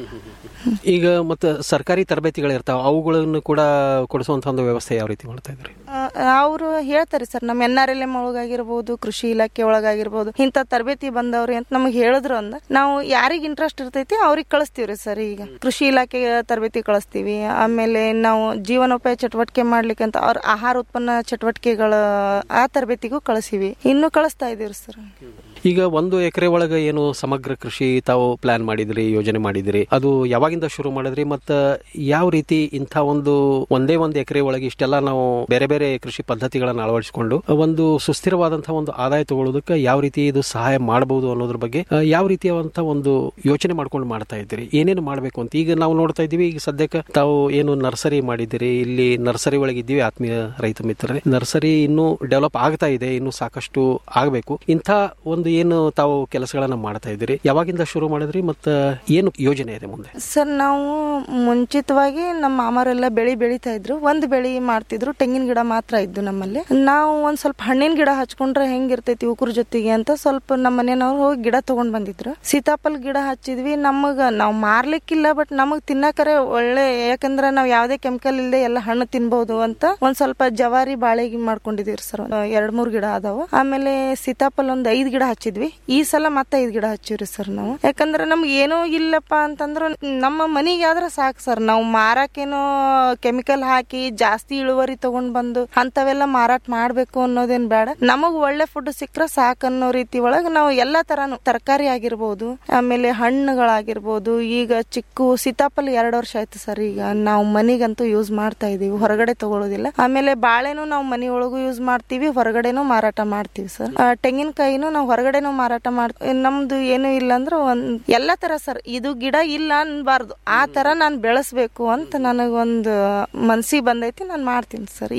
ಈಗ ಮತ್ತೆ ಸರ್ಕಾರಿ ತರಬೇತಿಗಳಿರ್ತಾವ ಅವುಗಳನ್ನು ಕೂಡ ಕೊಡಿಸುವಂತ ಒಂದು ವ್ಯವಸ್ಥೆ ಯಾವ ರೀತಿ ಮಾಡ್ತಾ ಇದ್ರಿ ಅವರು ಹೇಳ್ತಾರೆ ಸರ್ ನಮ್ಮ ಎನ್ ಆರ್ ಎಲ್ ಎಂ ಒಳಗಾಗಿರ್ಬೋದು ಕೃಷಿ ಇಲಾಖೆ ಒಳಗಾಗಿರ್ಬೋದು ಇಂಥ ತರಬೇತಿ ಬಂದವ್ರಿ ಅಂತ ನಮಗೆ ಹೇಳಿದ್ರು ಅಂದ ನಾವು ಯಾರಿಗ್ ಇಂಟ್ರೆಸ್ಟ್ ಇರ್ತೈತಿ ಅವ್ರಿಗೆ ಕಳಿಸ್ತೀವ್ರಿ ಸರ್ ಈಗ ಕೃಷಿ ಇಲಾಖೆ ತರಬೇತಿ ಕಳಿಸ್ತೀವಿ ಆಮೇಲೆ ನಾವು ಜೀವನೋಪಾಯ ಚಟುವಟಿಕೆ ಮಾಡ್ಲಿಕ್ಕೆ ಅಂತ ಅವ್ರ ಆಹಾರ ಉತ್ಪನ್ನ ಚಟುವಟಿಕೆಗಳ ಆ ತರಬೇತಿಗೂ ಕಳಿಸಿವಿ ಇನ್ನು ಕಳಿಸ್ತಾ ಇದೀವಿ ಸರ್ ಈಗ ಒಂದು ಎಕರೆ ಒಳಗೆ ಏನು ಸಮಗ್ರ ಕೃಷಿ ತಾವು ಪ್ಲಾನ್ ಮಾಡಿದ್ರಿ ಯೋಜನೆ ಮಾಡಿದ್ರಿ ಅದು ಯಾವಾಗಿಂದ ಶುರು ಮಾಡಿದ್ರಿ ಮತ್ತ ಯಾವ ರೀತಿ ಇಂಥ ಒಂದು ಒಂದೇ ಒಂದು ಎಕರೆ ಒಳಗೆ ಇಷ್ಟೆಲ್ಲ ನಾವು ಬೇರೆ ಬೇರೆ ಕೃಷಿ ಪದ್ಧತಿಗಳನ್ನು ಅಳವಡಿಸಿಕೊಂಡು ಒಂದು ಸುಸ್ಥಿರವಾದಂತಹ ಒಂದು ಆದಾಯ ತಗೊಳ್ಳೋದಕ್ಕೆ ಯಾವ ರೀತಿ ಇದು ಸಹಾಯ ಮಾಡಬಹುದು ಅನ್ನೋದ್ರ ಬಗ್ಗೆ ಆ, ಯಾವ ರೀತಿಯಾದಂತಹ ಒಂದು ಯೋಚನೆ ಮಾಡ್ಕೊಂಡು ಮಾಡ್ತಾ ಇದ್ದೀರಿ ಏನೇನು ಮಾಡಬೇಕು ಅಂತ ಈಗ ನಾವು ನೋಡ್ತಾ ಇದ್ದೀವಿ ಈಗ ಸದ್ಯಕ್ಕೆ ತಾವು ಏನು ನರ್ಸರಿ ಮಾಡಿದ್ದೀರಿ ಇಲ್ಲಿ ನರ್ಸರಿ ಒಳಗೆ ಇದ್ದೀವಿ ಆತ್ಮೀಯ ರೈತ ಮಿತ್ರರೇ ನರ್ಸರಿ ಇನ್ನೂ ಡೆವಲಪ್ ಆಗ್ತಾ ಇದೆ ಇನ್ನು ಸಾಕಷ್ಟು ಆಗಬೇಕು ಇಂಥ ಒಂದು ಏನು ತಾವು ಕೆಲಸಗಳನ್ನ ಮಾಡ್ತಾ ಇದ್ದೀರಿ ಯಾವಾಗಿಂದ ಶುರು ಮಾಡಿದ್ರಿ ಮತ್ತ ಏನು ಯೋಜನೆ ಇದೆ ಮುಂದೆ ಸರ್ ನಾವು ಮುಂಚಿತವಾಗಿ ನಮ್ಮ ಮಾಮರೆಲ್ಲ ಬೆಳಿ ಬೆಳಿತಾ ಇದ್ರು ಒಂದ್ ಬೆಳಿ ಮಾಡ್ತಿದ್ರು ತೆಂಗಿನ ಗಿಡ ಮಾತ್ರ ಇದ್ದು ನಮ್ಮಲ್ಲಿ ನಾವು ಒಂದ್ ಸ್ವಲ್ಪ ಹಣ್ಣಿನ ಗಿಡ ಹಚ್ಕೊಂಡ್ರೆ ಹೆಂಗಿರ್ತೈತಿ ಉಕ್ರ ಜೊತೆಗೆ ಅಂತ ಸ್ವಲ್ಪ ನಮ್ಮ ಮನೆಯವ್ರು ಹೋಗಿ ಗಿಡ ತಗೊಂಡ್ ಬಂದಿದ್ರು ಸೀತಾಫಲ ಗಿಡ ಹಚ್ಚಿದ್ವಿ ನಮಗ ನಾವ್ ಮಾರ್ಲಿಕ್ಕಿಲ್ಲ ಬಟ್ ನಮಗ್ ತಿನ್ನಕರೆ ಒಳ್ಳೆ ಯಾಕಂದ್ರ ನಾವ್ ಯಾವ್ದೇ ಕೆಮಿಕಲ್ ಇಲ್ಲದೆ ಎಲ್ಲ ಹಣ್ಣು ತಿನ್ಬಹುದು ಅಂತ ಒಂದ್ ಸ್ವಲ್ಪ ಜವಾರಿ ಬಾಳೆ ಮಾಡ್ಕೊಂಡಿದೀವಿ ಸರ್ ಎರಡ್ ಮೂರ್ ಗಿಡ ಅದಾವ ಆಮೇಲೆ ಸೀತಾಫಲ ಒಂದ್ ಐದ್ ಗಿಡ ಹಚ್ಚಿದ್ವಿ ಈ ಸಲ ಮತ್ತೆ ಐದ್ ಗಿಡ ಹಚ್ಚಿವ್ರಿ ಸರ್ ನಾವು ಯಾಕಂದ್ರ ನಮ್ಗೆ ಏನೋ ಇಲ್ಲಪ್ಪ ಅಂತಂದ್ರ ನಮ್ಮ ಮನಿಗೆ ಆದ್ರ ಸಾಕು ಸರ್ ನಾವು ಮಾರಾಕೇನೋ ಕೆಮಿಕಲ್ ಹಾಕಿ ಜಾಸ್ತಿ ಇಳುವರಿ ತಗೊಂಡ್ ಬಂದು ಅಂತವೆಲ್ಲ ಮಾರಾಟ ಮಾಡ್ಬೇಕು ಅನ್ನೋದೇನ್ ಬೇಡ ನಮಗ್ ಒಳ್ಳೆ ಫುಡ್ ಸಿಕ್ಕ್ರ ಸಾಕ್ ಅನ್ನೋ ರೀತಿ ಒಳಗ ನಾವು ಎಲ್ಲಾ ತರಾನು ತರಕಾರಿ ಆಗಿರ್ಬೋದು ಆಮೇಲೆ ಹಣ್ಣುಗಳಾಗಿರ್ಬೋದು ಈಗ ಚಿಕ್ಕು ಸೀತಾಫಲ ಎರಡ್ ವರ್ಷ ಆಯ್ತು ಸರ್ ಈಗ ನಾವು ಮನಿಗಂತೂ ಯೂಸ್ ಮಾಡ್ತಾ ಇದೀವಿ ಹೊರಗಡೆ ತಗೊಳ್ಳೋದಿಲ್ಲ ಆಮೇಲೆ ಬಾಳೆನೂ ನಾವು ಮನಿ ಒಳಗೂ ಯೂಸ್ ಮಾಡ್ತೀವಿ ಹೊರಗಡೆನೂ ಮಾರಾಟ ಮಾಡ್ತೀವಿ ಸರ್ ಆ, ತೆಂಗಿನಕಾಯಿನೂ ನಾವು ಹೊರಗಡೆನೂ ಮಾರಾಟ ಮಾಡ್ತೀವಿ ನಮ್ದು ಏನು ಇಲ್ಲ ಅಂದ್ರೆ ಒಂದ್ ಎಲ್ಲಾ ತರ ಸರ್ ಇದು ಗಿಡ ಇಲ್ಲ ಅನ್ಬಾರ್ದು ಆ ತರ ನಾನ್ ಬೆಳೆಸ್ಬೇಕು ಅಂತ ನನಗೊಂದು ಮನ್ಸಿಗೆ ಬಂದೈತಿ ನಾನ್ ಮಾಡ್ತೀನಿ ಸರ್ ಈಗ ಒಂದ್ ವರ್ಷ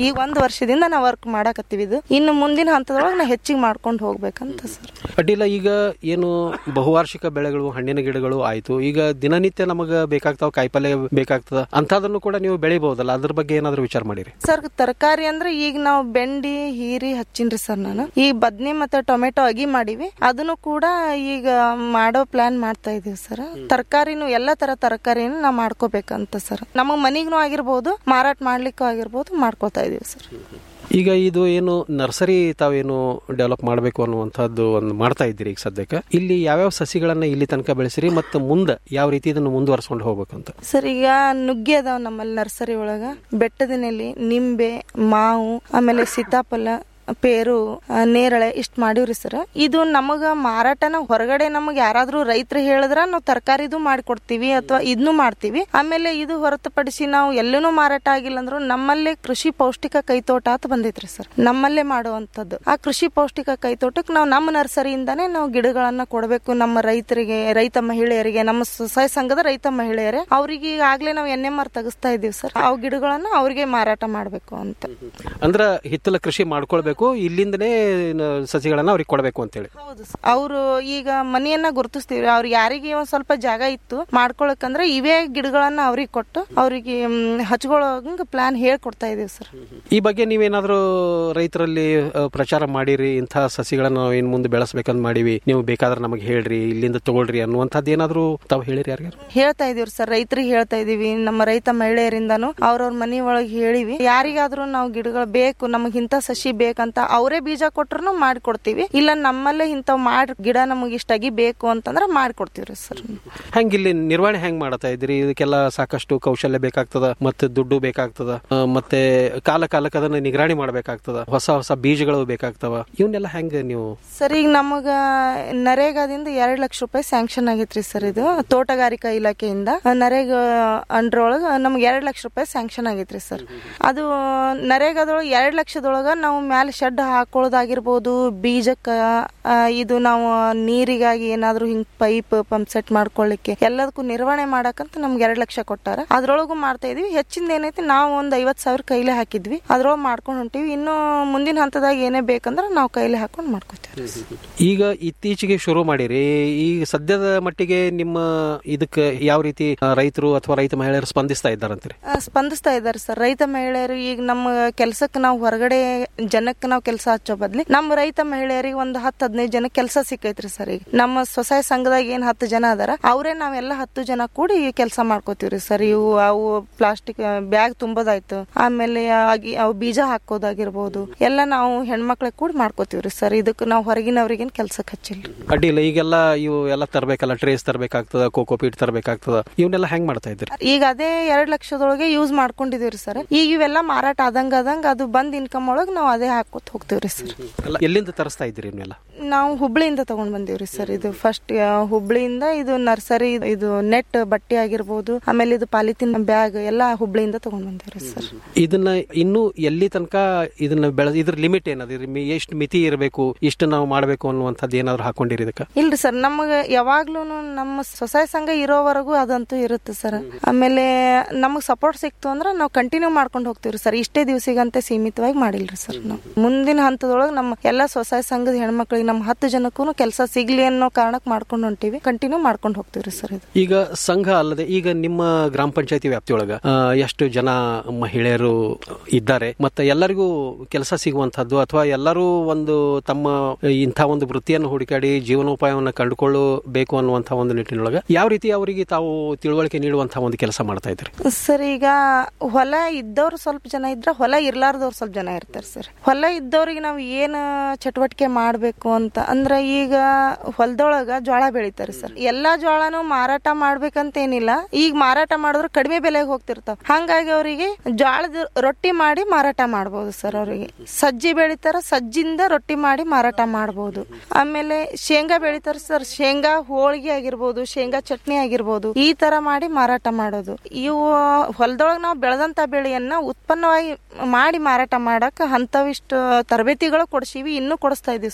ವರ್ಷದಿಂದ ನಾವು ವರ್ಕ್ ಮಾಡಾಕತ್ತೀವಿ ಇದು ಇನ್ನು ಮುಂದಿನ ಹಂತದೊಳಗೆ ನಾ ಹೆಚ್ಚಿಗೆ ಮಾಡ್ಕೊಂಡು ಹೋಗ್ಬೇಕಂತ ಸರ್ ಅಡ್ಡಿಲ್ಲ ಈಗ ಏನು ಬಹುವಾರ್ಷಿಕ ಬೆಳೆಗಳು ಹಣ್ಣಿನ ಗಿಡಗಳು ಆಯ್ತು ಈಗ ದಿನನಿತ್ಯ ನಮಗ ಬೇಕಾಗ್ತಾವ ಕಾಯಿಪಲ್ಯ ಬೇಕಾಗ್ತದ ಅಂತದನ್ನು ಕೂಡ ನೀವು ಬೆಳಿಬಹುದಲ್ಲ ಅದ್ರ ಬಗ್ಗೆ ಏನಾದ್ರು ವಿಚಾರ ಮಾಡಿರಿ ಸರ್ ತರಕಾರಿ ಅಂದ್ರೆ ಈಗ ನಾವು ಬೆಂಡಿ ಹೀರಿ ಹಚ್ಚಿನ್ರಿ ಸರ್ ನಾನು ಈ ಬದ್ನಿ ಮತ್ತೆ ಟೊಮೆಟೊ ಅಗಿ ಮಾಡಿವಿ ಅದನ್ನು ಕೂಡ ಈಗ ಮಾಡೋ ಪ್ಲಾನ್ ಮಾಡ್ತಾ ಇದೀವಿ ಸರ್ ತರಕಾರಿನೂ ಎಲ್ಲ ತರ ತರಕಾರಿನೂ ನಾವು ಮಾಡ್ಕೋಬೇಕಂತ ಸರ್ ನಮ್ಮ ಮನಿಗೂ ಆಗಿರ್ಬೋದು ಮಾರಾಟ ಮಾಡ್ಲಿಕ್ಕೂ ಆಗಿರ್ಬೋದು ಮಾಡ್ಕೋತಾ ಇದೀವಿ ಸರ್ ಈಗ ಇದು ಏನು ನರ್ಸರಿ ತಾವೇನು ಡೆವಲಪ್ ಮಾಡಬೇಕು ಅನ್ನುವಂಥದ್ದು ಒಂದು ಮಾಡ್ತಾ ಇದ್ದೀರಿ ಈಗ ಸದ್ಯಕ್ಕೆ ಇಲ್ಲಿ ಯಾವ್ಯಾವ ಸಸಿಗಳನ್ನ ಇಲ್ಲಿ ತನಕ ಬೆಳೆಸಿರಿ ಮತ್ತು ಮುಂದೆ ಯಾವ ರೀತಿ ಇದನ್ನು ಮುಂದುವರ್ಸ್ಕೊಂಡು ಹೋಗ್ಬೇಕಂತ ಸರ್ ಈಗ ನುಗ್ಗೆ ಅದಾವ ನಮ್ಮಲ್ಲಿ ನರ್ಸರಿ ಒಳಗ ಬೆಟ್ಟದ ನೆಲಿ ನಿಂಬೆ ಮಾವು ಆಮೇಲೆ ಸೀತಾಫಲ ಪೇರು ಆ, ನೇರಳೆ ಇಷ್ಟ ಮಾಡಿವ್ರಿ ಸರ್ ಇದು ನಮಗ ಮಾರಾಟನ ಹೊರಗಡೆ ನಮಗ್ ಯಾರಾದ್ರೂ ರೈತರು ಹೇಳಿದ್ರ ನಾವು ತರಕಾರಿದು ಮಾಡ್ಕೊಡ್ತೀವಿ ಅಥವಾ ಇದನ್ನು ಮಾಡ್ತೀವಿ ಆಮೇಲೆ ಇದು ಹೊರತುಪಡಿಸಿ ನಾವು ಎಲ್ಲೂ ಮಾರಾಟ ಆಗಿಲ್ಲ ಅಂದ್ರು ನಮ್ಮಲ್ಲೇ ಕೃಷಿ ಪೌಷ್ಟಿಕ ಕೈತೋಟ ಅಂತ ಬಂದೈತ್ರಿ ಸರ್ ನಮ್ಮಲ್ಲೇ ಮಾಡುವಂತದ್ದು ಆ ಕೃಷಿ ಪೌಷ್ಟಿಕ ಕೈತೋಟಕ್ಕೆ ನಾವು ನಮ್ಮ ನರ್ಸರಿಯಿಂದಾನೇ ನಾವು ಗಿಡಗಳನ್ನ ಕೊಡಬೇಕು ನಮ್ಮ ರೈತರಿಗೆ ರೈತ ಮಹಿಳೆಯರಿಗೆ ನಮ್ಮ ಸ್ವಸಹಾಯ ಸಂಘದ ರೈತ ಮಹಿಳೆಯರೇ ಅವ್ರಿಗೆ ಈಗಾಗ್ಲೇ ನಾವು ಎನ್ ಎಂ ಆರ್ ತೆಗಿಸ್ತಾ ಇದೀವಿ ಸರ್ ಅವ್ ಗಿಡಗಳನ್ನ ಅವ್ರಿಗೆ ಮಾರಾಟ ಮಾಡ್ಬೇಕು ಅಂತ ಅಂದ್ರ ಹಿತ್ತಲ ಕೃಷಿ ಮಾಡ್ಕೊಳ್ಬೇಕು ಇಲ್ಲಿಂದನೇ ನ- ಸಸಿಗಳನ್ನ ಅವ್ರಿಗೆ ಕೊಡಬೇಕು ಅಂತೇಳಿ ಅವರು ಈಗ ಮನೆಯನ್ನ ಗುರುತಿಸ್ತೀವಿ ಅವ್ರಿಗೆ ಯಾರಿಗೆ ಒಂದ್ ಸ್ವಲ್ಪ ಜಾಗ ಇತ್ತು ಮಾಡ್ಕೊಳಕಂದ್ರೆ ಇವೇ ಗಿಡಗಳನ್ನ ಅವ್ರಿಗೆ ಕೊಟ್ಟು ಅವ್ರಿಗೆ ಹಚ್ಕೊಳ್ಳೋಂಗ ಪ್ಲಾನ್ ಹೇಳ್ಕೊಡ್ತಾ ಇದೀವಿ ಸರ್ ಈ ಬಗ್ಗೆ ನೀವೇನಾದ್ರೂ ರೈತರಲ್ಲಿ ಆ, ಪ್ರಚಾರ ಮಾಡಿರಿ ಇಂಥ ಸಸಿಗಳನ್ನ ನಾವು ಇನ್ ಮುಂದೆ ಬೆಳೆಸ್ಬೇಕಂತ ಮಾಡಿವಿ ನೀವು ಬೇಕಾದ್ರೆ ನಮಗೆ ಹೇಳ್ರಿ ಇಲ್ಲಿಂದ ತಗೊಳ್ರಿ ಅನ್ನುವಂಥದ್ದು ಏನಾದ್ರೂ ತಾವು ಹೇಳಿರಿ ಯಾರಿಗಾರು ಹೇಳ್ತಾ ಇದೀವಿ ಸರ್ ರೈತರಿಗೆ ಹೇಳ್ತಾ ಇದೀವಿ ನಮ್ಮ ರೈತ ಮಹಿಳೆಯರಿಂದಾನು ಅವ್ರವ್ರ ಮನೆ ಒಳಗೆ ಹೇಳಿವಿ ಯಾರಿಗಾದ್ರೂ ನಾವು ಗಿಡಗಳು ಬೇಕು ನಮಗ್ ಇಂಥ ಸಸಿ ಬೇಕಂತ ಅವರೇ ಬೀಜ ಕೊಟ್ರು ಮಾಡ್ಕೊಡ್ತೀವಿ ಇಲ್ಲ ನಮ್ಮಲ್ಲೇ ಇಂಥವ್ ಮಾಡಿ ಗಿಡ ನಮಗೆ ಇಷ್ಟಾಗಿ ಬೇಕು ಅಂತಂದ್ರೆ ಮಾಡ್ಕೊಡ್ತೀವ್ರಿ ಸರ್ ಹೆಂಗ್ ಇಲ್ಲಿ ನಿರ್ವಹಣೆ ಹೆಂಗ್ ಮಾಡತಾ ಇದ್ರಿ ಇದಕ್ಕೆಲ್ಲ ಸಾಕಷ್ಟು ಕೌಶಲ್ಯ ಬೇಕಾಗ್ತದ ಮತ್ತೆ ದುಡ್ಡು ಬೇಕಾಗ್ತದ ಆ, ಮತ್ತೆ ಕಾಲ ಕಾಲಕ್ಕೆ ಅದನ್ನ ನಿಗರಾಣಿ ಮಾಡ್ಬೇಕಾಗ್ತದ ಹೊಸ ಹೊಸ ಬೀಜಗಳು ಬೇಕಾಗ್ತವ ಇವನ್ನೆಲ್ಲ ಹೆಂಗ್ ನೀವು ಸರ್ ಈಗ ನಮಗ ನರೇಗಾದಿಂದ ಎರಡ್ ಲಕ್ಷ ರೂಪಾಯಿ ಸ್ಯಾಂಕ್ಷನ್ ಆಗೈತ್ರಿ ಸರ್ ಇದು ತೋಟಗಾರಿಕಾ ಇಲಾಖೆಯಿಂದ ನರೇಗಾ ಅಂಡ್ರ ಒಳಗ ನಮ್ಗೆ ಎರಡ್ ಲಕ್ಷ ರೂಪಾಯಿ ಸ್ಯಾಂಕ್ಷನ್ ಆಗೈತ್ರಿ ಸರ್ ಅದು ನರೇಗಾದೊಳಗ ಎರಡ್ ಲಕ್ಷದೊಳಗ ನಾವು ಮ್ಯಾಲ ಶೆಡ್ ಹಾಕೊಳ್ಳೋದಾಗಿರ್ಬೋದು ಬೀಜಕ್ಕ ಆ, ಇದು ನಾವು ನೀರಿಗಾಗಿ ಏನಾದ್ರೂ ಹಿಂಗ್ ಪೈಪ್ ಪಂಪ್ ಸೆಟ್ ಮಾಡ್ಕೊಳ್ಳಿಕ್ಕೆ ಎಲ್ಲದಕ್ಕೂ ನಿರ್ವಹಣೆ ಮಾಡಕಂತ ನಮ್ಗೆ ಎರಡ್ ಲಕ್ಷ ಕೊಟ್ಟಾರ ಅದ್ರೊಳಗೂ ಮಾಡ್ತಾ ಇದೀವಿ ಹೆಚ್ಚಿಂದ ಏನೈತಿ ನಾವು ಒಂದ್ ಐವತ್ ಸಾವಿರ ಕೈಲೇ ಹಾಕಿದ್ವಿ ಅದ್ರೊಳಗೆ ಮಾಡ್ಕೊಂಡು ಹೊಂಟಿವಿ ಇನ್ನು ಮುಂದಿನ ಹಂತದಾಗ ಏನೇ ಬೇಕಂದ್ರೆ ನಾವು ಕೈಲೇ ಹಾಕೊಂಡು ಮಾಡ್ಕೋತೀವಿ ಈಗ ಇತ್ತೀಚೆಗೆ ಶುರು ಮಾಡಿರಿ ಈಗ ಸದ್ಯದ ಮಟ್ಟಿಗೆ ನಿಮ್ಮ ಇದಕ್ಕೆ ಯಾವ ರೀತಿ ಆ, ರೈತರು ಅಥವಾ ರೈತ ಮಹಿಳೆಯರು ಸ್ಪಂದಿಸ್ತಾ ಇದ್ದಾರಂತೀರಿ ಆ, ಸ್ಪಂದಿಸ್ತಾ ಇದ್ದಾರೆ ಸರ್ ರೈತ ಮಹಿಳೆಯರು ಈಗ ನಮ್ಮ ಕೆಲ್ಸಕ್ಕೆ ನಾವು ಹೊರಗಡೆ ಜನಕ್ಕೆ ನಾವು ಕೆಲಸ ಹಚ್ಚೋ ಬದ್ಲಿ ನಮ್ಮ ರೈತ ಮಹಿಳೆಯರಿಗೆ ಒಂದು ಹತ್ತು ಹದಿನೈದು ಜನ ಕೆಲಸ ಸಿಕ್ಕೈತ್ರಿ ಸರ್ ಈಗ ನಮ್ಮ ಸ್ವಸಹಾಯ ಸಂಘದಾಗ ಏನ್ ಹತ್ತು ಜನ ಅದಾರ ಅವರೇ ನಾವೆಲ್ಲ ಹತ್ತು ಜನ ಕೂಡಿ ಕೆಲಸ ಮಾಡ್ಕೋತೀವ್ರಿ ಸರ್ ಇವು ಅವು ಪ್ಲಾಸ್ಟಿಕ್ ಬ್ಯಾಗ್ ತುಂಬೋದಾಯ್ತು ಆಮೇಲೆ ಆಗಿ ಅವು ಬೀಜ ಹಾಕೋದಾಗಿರ್ಬೋದು ಎಲ್ಲ ನಾವು ಹೆಣ್ಮಕ್ಳಿಗೆ ಕೂಡಿ ಮಾಡ್ಕೋತೀವ್ರಿ ಸರ್ ಇದಕ್ಕೆ ನಾವು ಹೊರಗಿನವ್ರಿಗೇನ್ ಕೆಲ್ಸಕ್ಕೆ ಹಚ್ಚಿಲ್ಲ ಅಡ್ಡಿಲ್ಲ ಈಗೆಲ್ಲ ಇವು ಎಲ್ಲ ತರಬೇಕಲ್ಲ ಟ್ರೇಸ್ ತರಬೇಕಾಗ್ತದ ಕೋಕೋ ಪೀಟ್ ತರಬೇಕಾಗ್ತದ ಇವನ್ನೆಲ್ಲ ಹೆಂಗ್ ಮಾಡ್ತಾ ಇದ್ದೀರಿ ಈಗ ಅದೇ ಎರಡ್ ಲಕ್ಷದೊಳಗೆ ಯೂಸ್ ಮಾಡ್ಕೊಂಡಿದೀವ್ರಿ ಸರ್ ಈಗ ಇವೆಲ್ಲ ಮಾರಾಟ ಆದಂಗ ಆದಂಗ ಅದು ಬಂದ್ ಇನ್ಕಮ್ ಒಳಗ್ ನಾವು ಅದೇ ಹಾಕೋತ್ ಹೋಗ್ತೀವ್ರಿ ಸರ್ ಎಲ್ಲ ಎಲ್ಲಿಂದ ತರಿಸ್ತಾ ಇದ್ದೀರಿ ಇವನ್ನೆಲ್ಲ ನಾವು ಹುಬ್ಳಿಯಿಂದ ತಗೊಂಡ್ ಬಂದೀವ್ರಿ ಸರ್ ಇದು ಫಸ್ಟ್ ಹುಬ್ಳಿಯಿಂದ ಇದು ನರ್ಸರಿ ಇದು ನೆಟ್ ಬಟ್ಟೆ ಆಗಿರ್ಬೋದು ಆಮೇಲೆ ಇದು ಪಾಲಿಥಿನ್ ಬ್ಯಾಗ್ ಎಲ್ಲ ಹುಬ್ಳಿಯಿಂದ ತಗೊಂಡ್ ಬಂದೀವ್ರಿ ಸರ್ ಇದನ್ನ ಇನ್ನು ಎಲ್ಲಿ ತನಕ ಇದನ್ನ ಬೆಳೆ ಇದ್ರ ಲಿಮಿಟ್ ಏನದ ಎಷ್ಟು ಮಿತಿ ಇರಬೇಕು ಇಷ್ಟು ನಾವು ಮಾಡಬೇಕು ಅನ್ನುವಂಥದ್ದು ಏನಾದ್ರು ಹಾಕೊಂಡಿರಿ ಇದಕ್ಕೆ ಇಲ್ರಿ ಸರ್ ನಮಗ ಯಾವಾಗ್ಲೂ ನಮ್ಮ ಸ್ವಸಹಾಯ ಸಂಘ ಇರೋವರೆಗೂ ಅದಂತೂ ಇರುತ್ತೆ ಸರ್ ಆಮೇಲೆ ನಮಗ್ ಸಪೋರ್ಟ್ ಸಿಕ್ತು ಅಂದ್ರೆ ನಾವು ಕಂಟಿನ್ಯೂ ಮಾಡ್ಕೊಂಡು ಹೋಗ್ತೀವ್ರಿ ಸರ್ ಇಷ್ಟೇ ದಿವಸಿಗಂತೆ ಸೀಮಿತವಾಗಿ ಮಾಡಿಲ್ರಿ ಸರ್ ನಾವು ಮುಂದಿನ ಹಂತದೊಳಗೆ ನಮ್ಮ ಎಲ್ಲ ಸ್ವಸಹಾಯ ಸಂಘದ ಹೆಣ್ಮಕ್ಳಿಗೆ ನಮ್ಮ ಹತ್ತು ಜನಕ್ಕೂ ಕೆಲಸ ಸಿಗ್ಲಿ ಅನ್ನೋ ಕಾರಣಕ್ಕೆ ಮಾಡ್ಕೊಂಡು ಹೊಂಟಿವಿ ಕಂಟಿನ್ಯೂ ಮಾಡ್ಕೊಂಡು ಹೋಗ್ತೀವ್ರಿ ಸರ್ ಇದು ಈಗ ಸಂಘ ಅಲ್ಲದೆ ಈಗ ನಿಮ್ಮ ಗ್ರಾಮ ಪಂಚಾಯತಿ ವ್ಯಾಪ್ತಿಯೊಳಗ ಆ, ಎಷ್ಟು ಜನ ಮಹಿಳೆಯರು ಇದ್ದಾರೆ ಮತ್ತೆ ಎಲ್ಲರಿಗೂ ಕೆಲಸ ಸಿಗುವಂತಹದ್ದು ಅಥವಾ ಎಲ್ಲರೂ ಒಂದು ತಮ್ಮ ಇಂಥ ಒಂದು ವೃತ್ತಿಯನ್ನು ಹುಡುಕಾಡಿ ಜೀವನೋಪಾಯವನ್ನು ಕಂಡುಕೊಳ್ಳಬೇಕು ಅನ್ನುವಂತಹ ಒಂದು ನಿಟ್ಟಿನೊಳಗ ಯಾವ ರೀತಿ ಅವರಿಗೆ ತಾವು ತಿಳುವಳಿಕೆ ನೀಡುವಂತಹ ಒಂದು ಕೆಲಸ ಮಾಡ್ತಾ ಇದ್ರಿ ಸರ್ ಈಗ ಹೊಲ ಇದ್ದವ್ರು ಸ್ವಲ್ಪ ಜನ ಇದ್ರ ಹೊಲ ಇರ್ಲಾರ್ದವ್ರು ಸ್ವಲ್ಪ ಜನ ಇರ್ತಾರೆ ಸರ್ ಹೊಲ ಇದ್ದವ್ರಿಗೆ ನಾವು ಏನ್ ಚಟುವಟಿಕೆ ಮಾಡ್ಬೇಕು ಅಂತ ಅಂದ್ರ ಈಗ ಹೊಲದೊಳಗ ಜೋಳ ಬೆಳಿತಾರೆ ಸರ್ ಎಲ್ಲಾ ಜೋಳನು ಮಾರಾಟ ಮಾಡ್ಬೇಕಂತ ಏನಿಲ್ಲ ಈಗ ಮಾರಾಟ ಮಾಡಿದ್ರೆ ಕಡಿಮೆ ಬೆಲೆಗೆ ಹೋಗ್ತಿರ್ತಾವ ಹಂಗಾಗಿ ಅವರಿಗೆ ಜೋಳದ ರೊಟ್ಟಿ ಮಾಡಿ ಮಾರಾಟ ಮಾಡ್ಬೋದು ಸರ್ ಅವರಿಗೆ ಸಜ್ಜಿ ಬೆಳಿತಾರ ಸಜ್ಜಿಂದ ರೊಟ್ಟಿ ಮಾಡಿ ಮಾರಾಟ ಮಾಡ್ಬೋದು ಆಮೇಲೆ ಶೇಂಗಾ ಬೆಳಿತಾರ ಸರ್ ಶೇಂಗಾ ಹೋಳಿಗೆ ಆಗಿರ್ಬೋದು ಶೇಂಗಾ ಚಟ್ನಿ ಆಗಿರ್ಬೋದು ಈ ತರ ಮಾಡಿ ಮಾರಾಟ ಮಾಡೋದು ಇವು ಹೊಲದೊಳಗೆ ನಾವು ಬೆಳೆದಂತ ಬೆಳೆಯನ್ನ ಉತ್ಪನ್ನವಾಗಿ ಮಾಡಿ ಮಾರಾಟ ಮಾಡಕ್ ಅಂತವಿಷ್ಟು ತರಬೇತಿಗಳು ಕೊಡ್ಸಿವಿ ಇನ್ನೂ ಕೊಡಿಸ್ತಾ ಇದೀವಿ ಸರ್ ನಾವು